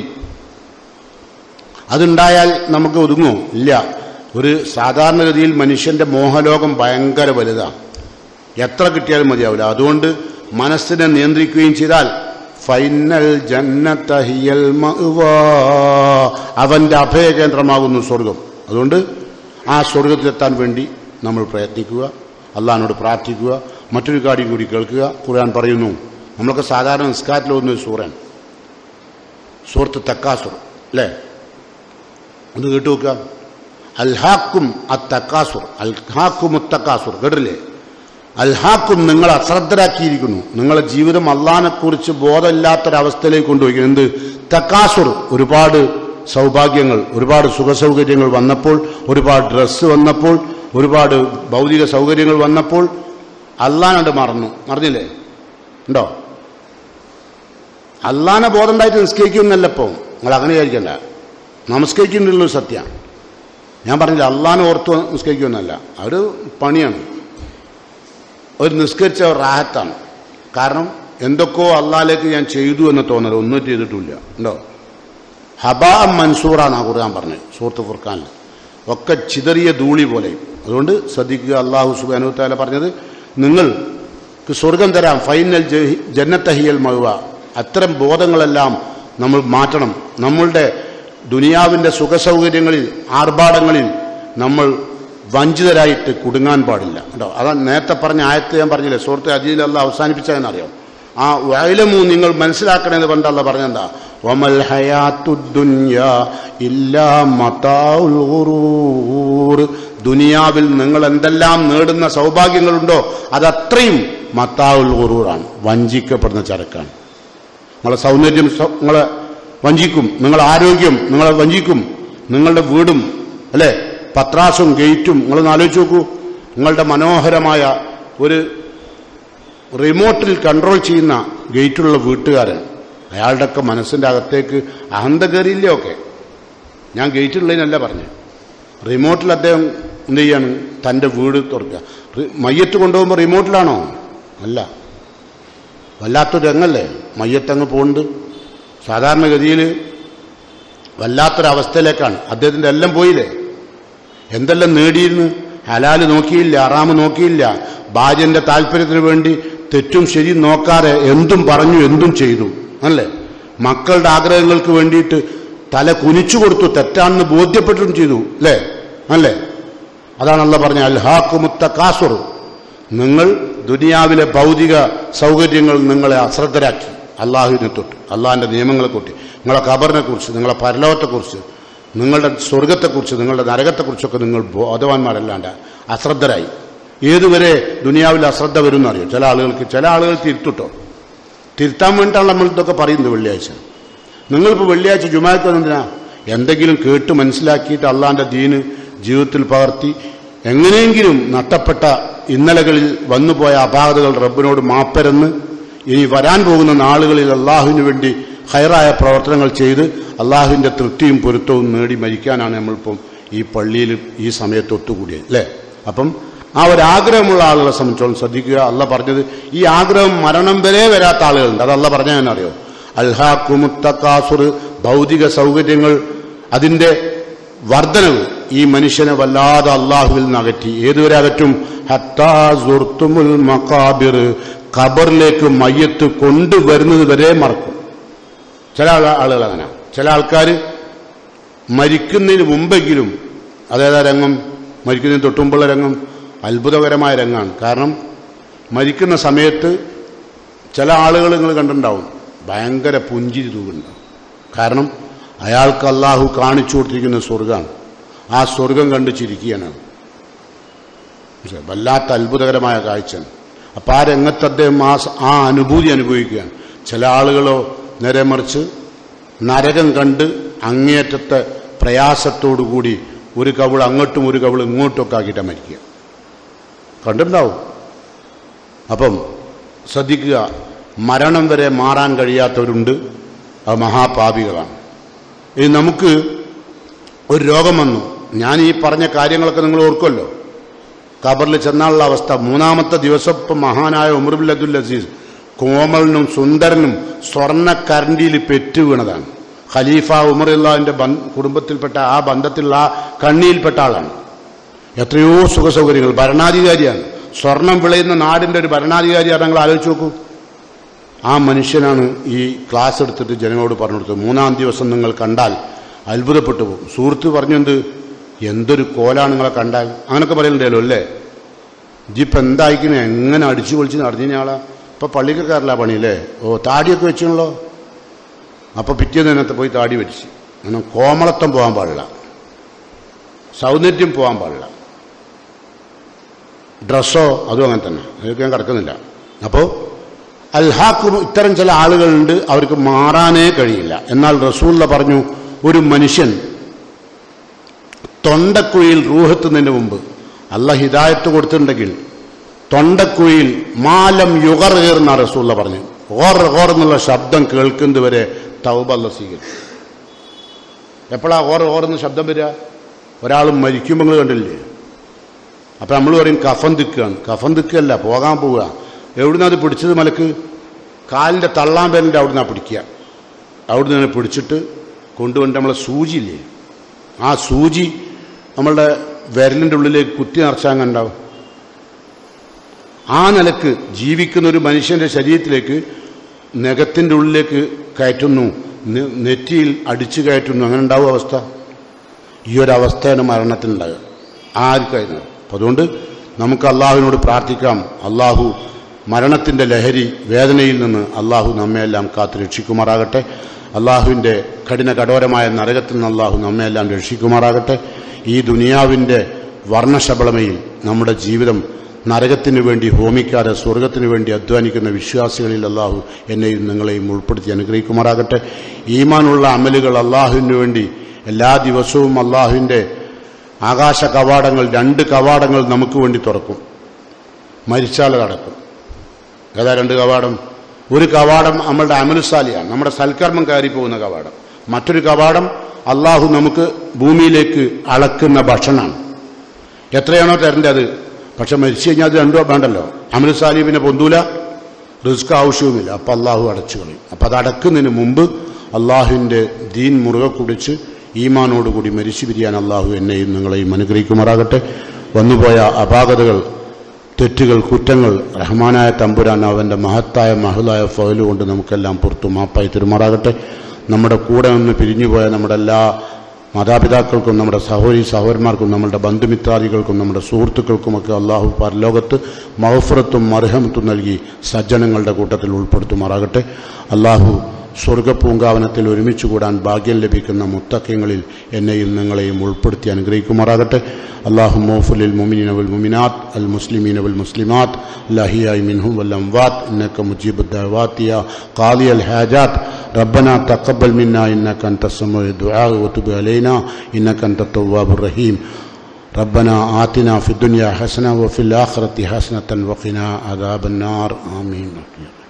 [SPEAKER 1] അതുണ്ടായാൽ നമുക്ക് ഒതുങ്ങോ ഇല്ല ഒരു സാധാരണഗതിയിൽ മനുഷ്യന്റെ മോഹലോകം ഭയങ്കര വലുതാണ് എത്ര കിട്ടിയാലും മതിയാവില്ല അതുകൊണ്ട് മനസ്സിനെ നിയന്ത്രിക്കുകയും ചെയ്താൽ ഫൈനൽ ജന്നത്തഹിയൽ മഅ്വാ. അവന്റെ അഭയകേന്ദ്രമാകുന്നു സ്വർഗം അതുകൊണ്ട് ആ സ്വർഗത്തിലെത്താൻ വേണ്ടി നമ്മൾ പ്രയത്നിക്കുക അള്ളഹാനോട് പ്രാർത്ഥിക്കുക മറ്റൊരു കാര്യം കൂടി കേൾക്കുക ഖുർആൻ പറയുന്നു നമ്മളൊക്കെ സാധാരണ നിസ്കാരത്തിൽ പോകുന്ന ഒരു സൂറൻ സൂറത്ത് തക്കാസുർ അല്ലേ ഒന്ന് കേട്ടു നോക്കുക അൽഹാക്കും അത്തക്കാസുർ അൽഹാക്കും തക്കാസുർ കേട്ടില്ലേ അൽഹാക്കും നിങ്ങൾ അശ്രദ്ധരാക്കിയിരിക്കുന്നു നിങ്ങളെ ജീവിതം അള്ളഹാനെക്കുറിച്ച് ബോധമില്ലാത്തൊരവസ്ഥയിലേക്ക് കൊണ്ടുപോയി എന്ത് തക്കാസുർ ഒരുപാട് സൗഭാഗ്യങ്ങൾ ഒരുപാട് സുഖസൗകര്യങ്ങൾ വന്നപ്പോൾ ഒരുപാട് ഡ്രസ്സ് വന്നപ്പോൾ ഒരുപാട് ഭൗതിക സൗകര്യങ്ങൾ വന്നപ്പോൾ അള്ളാനണ്ട് മറന്നു മറന്നില്ലേ ഉണ്ടോ അള്ളാനെ ബോധം ഉണ്ടായിട്ട് നിസ്കരിക്കുന്നല്ല ഇപ്പോൾ നിങ്ങൾ അങ്ങനെ വിചാരിക്കണ്ട നമസ്കരിക്കുന്നുള്ളൊരു സത്യമാണ് ഞാൻ പറഞ്ഞില്ല അള്ളാനെ ഓർത്ത് നിസ്കരിക്കുമെന്നല്ല അവർ പണിയാണ് ഒരു നിസ്കരിച്ച ഒരു റാഹത്താണ് കാരണം എന്തൊക്കെയോ അള്ളാലേക്ക് ഞാൻ ചെയ്തു എന്ന് തോന്നൽ ഒന്നും ചെയ്തിട്ടില്ല ഉണ്ടോ ഹബാ മൻസൂറാണ് ആ ഖുർആൻ പറഞ്ഞത് സൂറത്ത് ഫുർഖാനിൽ ഒക്കെ ചിതറിയ ധൂളി പോലെ അതുകൊണ്ട് ശ്രദ്ധിക്കുക അള്ളാഹു സുബാനു താല പറഞ്ഞത് നിങ്ങൾക്ക് സ്വർഗം തരാം ഫൈനൽ ജന്നത്തഹിയൽ മഴുവ അത്തരം ബോധങ്ങളെല്ലാം നമ്മൾ മാറ്റണം നമ്മളുടെ ദുനിയാവിൻ്റെ സുഖസൗകര്യങ്ങളിൽ ആർഭാടങ്ങളിൽ നമ്മൾ വഞ്ചിതരായിട്ട് കുടുങ്ങാൻ പാടില്ല കേട്ടോ അതാ നേരത്തെ പറഞ്ഞ ആയത്ത് ഞാൻ പറഞ്ഞില്ലേ സുഹൃത്തെ അജീൽ അവസാനിപ്പിച്ചതെന്നറിയാം ആ വയലമു നിങ്ങൾ മനസ്സിലാക്കണമെന്ന് പണ്ടല്ല പറഞ്ഞെന്താ വമൽ ഹയാത്തുദ്ദുന്യ ഇല്ലാ മതാഉൽ ഗുറൂർ ദുനിയാവിൽ നിങ്ങൾ എന്തെല്ലാം നേടുന്ന സൗഭാഗ്യങ്ങളുണ്ടോ അതത്രയും മത്താവുൽ ഗുറൂറാണ് വഞ്ചിക്കപ്പെടുന്ന ചരക്കാണ് നിങ്ങളെ സൗന്ദര്യം സൗ- നിങ്ങളെ വഞ്ചിക്കും നിങ്ങളെ ആരോഗ്യം നിങ്ങളെ വഞ്ചിക്കും നിങ്ങളുടെ വീടും അല്ലേ പത്രാസും ഗേറ്റും നിങ്ങളൊന്ന് ആലോചിച്ച് നോക്കൂ നിങ്ങളുടെ മനോഹരമായ ഒരു റിമോട്ടിൽ കൺട്രോൾ ചെയ്യുന്ന ഗേറ്റുള്ള വീട്ടുകാരൻ അയാളുടെയൊക്കെ മനസ്സിൻ്റെ അകത്തേക്ക് അഹന്ത കയറിയില്ലേ ഒക്കെ ഞാൻ ഗേറ്റുള്ളതിനല്ല പറഞ്ഞു റിമോട്ടിൽ അദ്ദേഹം എന്ത് ചെയ്യാണ് തൻ്റെ വീട് തുറക്കുക റി- മയ്യത്ത് കൊണ്ടുപോകുമ്പോൾ റിമോട്ടിലാണോ അല്ല വല്ലാത്തൊരു രംഗല്ലേ മയ്യത്തങ്ങ് പോകുന്നുണ്ട് സാധാരണഗതിയിൽ വല്ലാത്തൊരവസ്ഥയിലേക്കാണ് അദ്ദേഹത്തിൻ്റെ എല്ലാം പോയില്ലേ എന്തെല്ലാം നേടിയിരുന്നു ഹലാല് നോക്കിയില്ല അറാമ് നോക്കിയില്ല ഭാര്യന്റെ താല്പര്യത്തിന് വേണ്ടി തെറ്റും ശരിയും നോക്കാതെ എന്തും പറഞ്ഞു എന്തും ചെയ്തു അല്ലേ മക്കളുടെ ആഗ്രഹങ്ങൾക്ക് വേണ്ടിയിട്ട് തല കുനിച്ചു കൊടുത്തു തെറ്റാണെന്ന് ബോധ്യപ്പെട്ടും ചെയ്തു അല്ലേ അല്ലേ അതാണ് അല്ല പറഞ്ഞ അൽഹാക്കുമുത്ത കാസുർ നിങ്ങൾ ദുനിയാവിലെ ഭൗതിക സൗകര്യങ്ങൾ നിങ്ങളെ അശ്രദ്ധരാക്കി അള്ളാഹുവിനെ തൊട്ട് അള്ളാഹിൻ്റെ നിയമങ്ങളെ തൊട്ട് നിങ്ങളെ ഖബറിനെ കുറിച്ച് നിങ്ങളെ പരലോകത്തെക്കുറിച്ച് നിങ്ങളുടെ സ്വർഗത്തെക്കുറിച്ച് നിങ്ങളുടെ നരകത്തെക്കുറിച്ചൊക്കെ നിങ്ങൾ ബോധവാന്മാരല്ലാണ്ട് അശ്രദ്ധരായി ഏതുവരെ ദുനിയാവിൽ അശ്രദ്ധ വരും എന്നറിയോ ചില ആളുകൾക്ക് ചില ആളുകൾ തിരുത്തുട്ടോ തിരുത്താൻ വേണ്ടിയിട്ടാണ് നമ്മൾ ഇതൊക്കെ പറയുന്നത് വെള്ളിയാഴ്ച നിങ്ങളിപ്പോൾ വെള്ളിയാഴ്ച ജുമാക്ക് എന്തിനാ എന്തെങ്കിലും കേട്ട് മനസ്സിലാക്കിയിട്ട് അള്ളാന്റെ ദീന് ജീവിതത്തിൽ പകർത്തി എങ്ങനെയെങ്കിലും നഷ്ടപ്പെട്ട ഇന്നലകളിൽ വന്നുപോയ അപാകതകൾ റബ്ബിനോട് മാപ്പരെന്ന് ഇനി വരാൻ പോകുന്ന നാളുകളിൽ അള്ളാഹുവിന് വേണ്ടി ഹൈറായ പ്രവർത്തനങ്ങൾ ചെയ്ത് അള്ളാഹുവിൻ്റെ തൃപ്തിയും പൊരുത്തവും നേടി മരിക്കാനാണ് നമ്മളിപ്പം ഈ പള്ളിയിൽ ഈ സമയത്ത് ഒത്തുകൂടിയത് അല്ലേ അപ്പം ആ ഒരു ആഗ്രഹമുള്ള ആളുകളെ സംബന്ധിച്ചോളം ശ്രദ്ധിക്കുക അല്ല പറഞ്ഞത് ഈ ആഗ്രഹം മരണം വരെ വരാത്ത ആളുകളുണ്ട് അതല്ല പറഞ്ഞാൽ എന്നറിയോ അൽഹാക്കുമുത്തക്കാസുർ ഭൗതിക സൗകര്യങ്ങൾ അതിൻ്റെ വർധനവ് ഈ മനുഷ്യനെ വല്ലാതെ അള്ളാഹുവിൽ നിന്ന് അകറ്റി ഏതുവരെ അകറ്റും ഹത്താ സുർത്തുമുൽ മക്കാബിർ ഖബറിലേക്ക് മയ്യത്ത് കൊണ്ടുവരുന്നത് വരെ മറക്കും ചില ആള- ആളുകൾ അങ്ങനെ ചില ആൾക്കാർ മരിക്കുന്നതിന് മുമ്പെങ്കിലും അതേതാ രംഗം മരിക്കുന്നതിന് തൊട്ടുമുമ്പുള്ള രംഗം അത്ഭുതകരമായ രംഗമാണ് കാരണം മരിക്കുന്ന സമയത്ത് ചില ആളുകൾ നിങ്ങൾ കണ്ടിട്ടുണ്ടാവും ഭയങ്കര പുഞ്ചിരി തൂകുന്നുണ്ടാവും കാരണം അയാൾക്ക് അള്ളാഹു കാണിച്ചു കൊടുത്തിരിക്കുന്ന സ്വർഗമാണ് ആ സ്വർഗം കണ്ട് ചിരിക്കുകയാണ് അയാൾ. മനസ്സിലായോ? വല്ലാത്ത അത്ഭുതകരമായ കാഴ്ചയാണ് അപ്പം ആ രംഗത്ത് അദ്ദേഹം ആ സ- ആ അനുഭൂതി അനുഭവിക്കുകയാണ് ചില ആളുകളോ നേരെ മറിച്ച് നരകം കണ്ട് അങ്ങേയറ്റത്തെ പ്രയാസത്തോടുകൂടി ഒരു കവിൾ അങ്ങോട്ടും ഒരു കവിൾ ഇങ്ങോട്ടുമൊക്കെ ആക്കിയിട്ട് മരിക്കുക കണ്ടിട്ടുണ്ടാവും അപ്പം ശ്രദ്ധിക്കുക മരണം വരെ മാറാൻ കഴിയാത്തവരുണ്ട് അത് മഹാപാപികളാണ് ഇനി നമുക്ക് ഒരു രോഗം വന്നു ഞാൻ ഈ പറഞ്ഞ കാര്യങ്ങളൊക്കെ നിങ്ങൾ ഓർക്കുമല്ലോ ഖബറിൽ ചെന്നാലുള്ള അവസ്ഥ മൂന്നാമത്തെ ദിവസം ഇപ്പം മഹാനായ ഉമർബുൽ അബ്ദുൽ അസീസ് കോമളിനും സുന്ദരനും സ്വർണ്ണ കരണ്ടിയിൽ പെറ്റു വീണതാണ് ഖലീഫ ഉമറുല്ലാവിൻ്റെ കുടുംബത്തിൽപ്പെട്ട ആ ബന്ധത്തിലുള്ള ആ കണ്ണിയിൽപ്പെട്ട ആളാണ് എത്രയോ സുഖസൗകര്യങ്ങൾ ഭരണാധികാരിയാണ് സ്വർണം വിളയുന്ന നാടിൻ്റെ ഒരു ഭരണാധികാരിയാണ് നിങ്ങൾ ആലോചിച്ച് നോക്കൂ ആ മനുഷ്യനാണ് ഈ ക്ലാസ് എടുത്തിട്ട് ജനങ്ങളോട് പറഞ്ഞു കൊടുത്തത് മൂന്നാം ദിവസം നിങ്ങൾ കണ്ടാൽ അത്ഭുതപ്പെട്ടു പോകും സുഹൃത്ത് പറഞ്ഞെന്ത് എന്തൊരു കോലാണ് നിങ്ങളെ കണ്ടാൽ അങ്ങനൊക്കെ പറയലുണ്ടല്ലോ അല്ലേ ഇജിപ്പം എന്തായിക്കണേ എങ്ങനെ അടിച്ചു പൊളിച്ച് നടന്നു ആളാ ഇപ്പൊ പള്ളിക്കാരില്ല പണിയില്ലേ ഓ താടിയൊക്കെ വെച്ചണല്ലോ അപ്പൊ പിറ്റേ നേരത്തെ പോയി താടി വെച്ച് അങ്ങനെ കോമളത്വം പോകാൻ പാടില്ല സൗന്ദര്യം പോകാൻ പാടില്ല ഡ്രസ്സോ അതും അങ്ങനെ തന്നെ അതൊക്കെ ഞാൻ കിടക്കുന്നില്ല അപ്പോൾ അൽഹാക്കും ഇത്തരം ചില ആളുകളുണ്ട് അവർക്ക് മാറാനേ കഴിയില്ല എന്നാൽ റസൂല്ല പറഞ്ഞു ഒരു മനുഷ്യൻ തൊണ്ടക്കുഴിയിൽ റൂഹെത്തുന്നതിന് മുമ്പ് അല്ല ഹിദായത്ത് കൊടുത്തിട്ടുണ്ടെങ്കിൽ തൊണ്ടക്കുഴിയിൽ മാലം യുഗറേറുന്ന റസൂല്ല പറഞ്ഞു ഓർ ഓർ എന്നുള്ള ശബ്ദം കേൾക്കുന്നത് വരെ തൗബ അല്ല സ്വീകരിക്കും എപ്പോഴാ ഓർ ഓർ എന്ന ശബ്ദം വരിക ഒരാൾ മരിക്കുമ്പോൾ നിങ്ങൾ കണ്ടില്ലേ അപ്പം നമ്മൾ പറയും കഫൻ ദിക്കുകയാണ് കഫൻ ദിക്കല്ല പോകാൻ പോവുക എവിടുന്ന് അത് പിടിച്ചത് മലക്ക് കാലിൻ്റെ തള്ളാൻ പേരിൻ്റെ അവിടുന്ന് പിടിക്കുക അവിടുന്ന് തന്നെ പിടിച്ചിട്ട് കൊണ്ടുവന്നിട്ട് നമ്മളെ സൂചിയില്ലേ ആ സൂചി നമ്മളുടെ വിരലിൻ്റെ ഉള്ളിലേക്ക് കുത്തി നിറച്ചാൻ കണ്ടാവും ആ നിലക്ക് ജീവിക്കുന്ന ഒരു മനുഷ്യന്റെ ശരീരത്തിലേക്ക് നഖത്തിൻ്റെ ഉള്ളിലേക്ക് കയറ്റുന്നു നെ- നെറ്റിയിൽ അടിച്ചു കയറ്റുന്നു അങ്ങനെ ഉണ്ടാവും അവസ്ഥ ഈ ഒരു അവസ്ഥയാണ് മരണത്തിനുണ്ടാകുക ആർക്കായിരുന്നു അപ്പം അതുകൊണ്ട് നമുക്ക് അള്ളാഹുവിനോട് പ്രാർത്ഥിക്കാം അള്ളാഹു മരണത്തിൻ്റെ ലഹരി വേദനയിൽ നിന്ന് അള്ളാഹു നമ്മയെല്ലാം കാത്ത് രക്ഷിക്കുമാറാകട്ടെ അള്ളാഹുവിൻ്റെ കഠിന കഠോരമായ നരകത്തിൽ നിന്ന് അള്ളാഹു നമ്മയെല്ലാം രക്ഷിക്കുമാറാകട്ടെ ഈ ദുനിയാവിൻ്റെ വർണ്ണശബളമയിൽ നമ്മുടെ ജീവിതം നരകത്തിന് വേണ്ടി ഹോമിക്കാതെ സ്വർഗത്തിന് വേണ്ടി അധ്വാനിക്കുന്ന വിശ്വാസികളിൽ അള്ളാഹു എന്നെയും നിങ്ങളെയും ഉൾപ്പെടുത്തി അനുഗ്രഹിക്കുമാറാകട്ടെ ഈമാനുള്ള അമലുകൾ അള്ളാഹുവിന് വേണ്ടി എല്ലാ ദിവസവും അള്ളാഹുവിൻ്റെ ആകാശ കവാടങ്ങൾ രണ്ട് കവാടങ്ങൾ നമുക്ക് വേണ്ടി തുറക്കും മരിച്ചാൽ അടക്കും ഏതാ രണ്ട് കവാടം ഒരു കവാടം നമ്മളുടെ അമലുസാലിയാണ് നമ്മുടെ സൽക്കർമ്മം കയറി പോകുന്ന കവാടം മറ്റൊരു കവാടം അള്ളാഹു നമുക്ക് ഭൂമിയിലേക്ക് അളക്കുന്ന ഭക്ഷണമാണ് എത്രയാണോ തരേണ്ടത് പക്ഷെ മരിച്ചു കഴിഞ്ഞാൽ അത് രണ്ടോ വേണ്ടല്ലോ അമലുസാലി പിന്നെ പൊന്തൂല റിസ്ക് ആവശ്യവുമില്ല അപ്പം അള്ളാഹു അടച്ചു കളയും അപ്പം അത് അടക്കുന്നതിന് മുമ്പ് അള്ളാഹുവിൻ്റെ ദീൻ മുറുകെ കുടിച്ച് ഈമാനോടുകൂടി മരിച്ചു പിരിയാൻ അള്ളാഹു എന്നെയും നിങ്ങളെയും അനുഗ്രഹിക്കുമാറാകട്ടെ വന്നുപോയ അപാകതകൾ തെറ്റുകൾ കുറ്റങ്ങൾ റഹ്മാനായ തമ്പുരാൻ അവൻ്റെ മഹത്തായ മഹലായ ഫയല് കൊണ്ട് നമുക്കെല്ലാം പുറത്തു മാപ്പായി തെരുമാറാകട്ടെ നമ്മുടെ കൂടെ നിന്ന് പിരിഞ്ഞുപോയ നമ്മുടെ എല്ലാ മാതാപിതാക്കൾക്കും നമ്മുടെ സഹോദരി സഹോദരന്മാർക്കും നമ്മുടെ ബന്ധുമിത്രാദികൾക്കും നമ്മുടെ സുഹൃത്തുക്കൾക്കുമൊക്കെ അള്ളാഹു പരലോകത്ത് മഹഫറത്തും മർഹമത്തും നൽകി സജ്ജനങ്ങളുടെ കൂട്ടത്തിൽ ഉൾപ്പെടുത്തുമാറാകട്ടെ അള്ളാഹു സ്വർഗപൂങ്കാവനത്തിൽ ഒരുമിച്ച് കൂടാൻ ഭാഗ്യം ലഭിക്കുന്ന മുത്തക്കങ്ങളിൽ എന്നെയും നിങ്ങളെയും ഉൾപ്പെടുത്തി അനുഗ്രഹിക്കുമാറാകട്ടെ അള്ളാഹു മോഫുലിൽ മുമിനീന വൽ മുമിനാത്ത് അൽ മുസ്ലിമീന വൽ മുസ്ലിമാത്ത് ലഹിയായി മിൻഹും വൽ അംവാത്ത് ഇന്നക മുജീബ് ദഅവാത്തിയ ഖാലി അൽ ഹാജാത്ത് ربنا تقبل منا إنك أنت السميع الدعاء وتب علينا إنك أنت التواب الرحيم ربنا آتنا في الدنيا حسنة وفي الآخرة حسنة وقنا عذاب النار آمين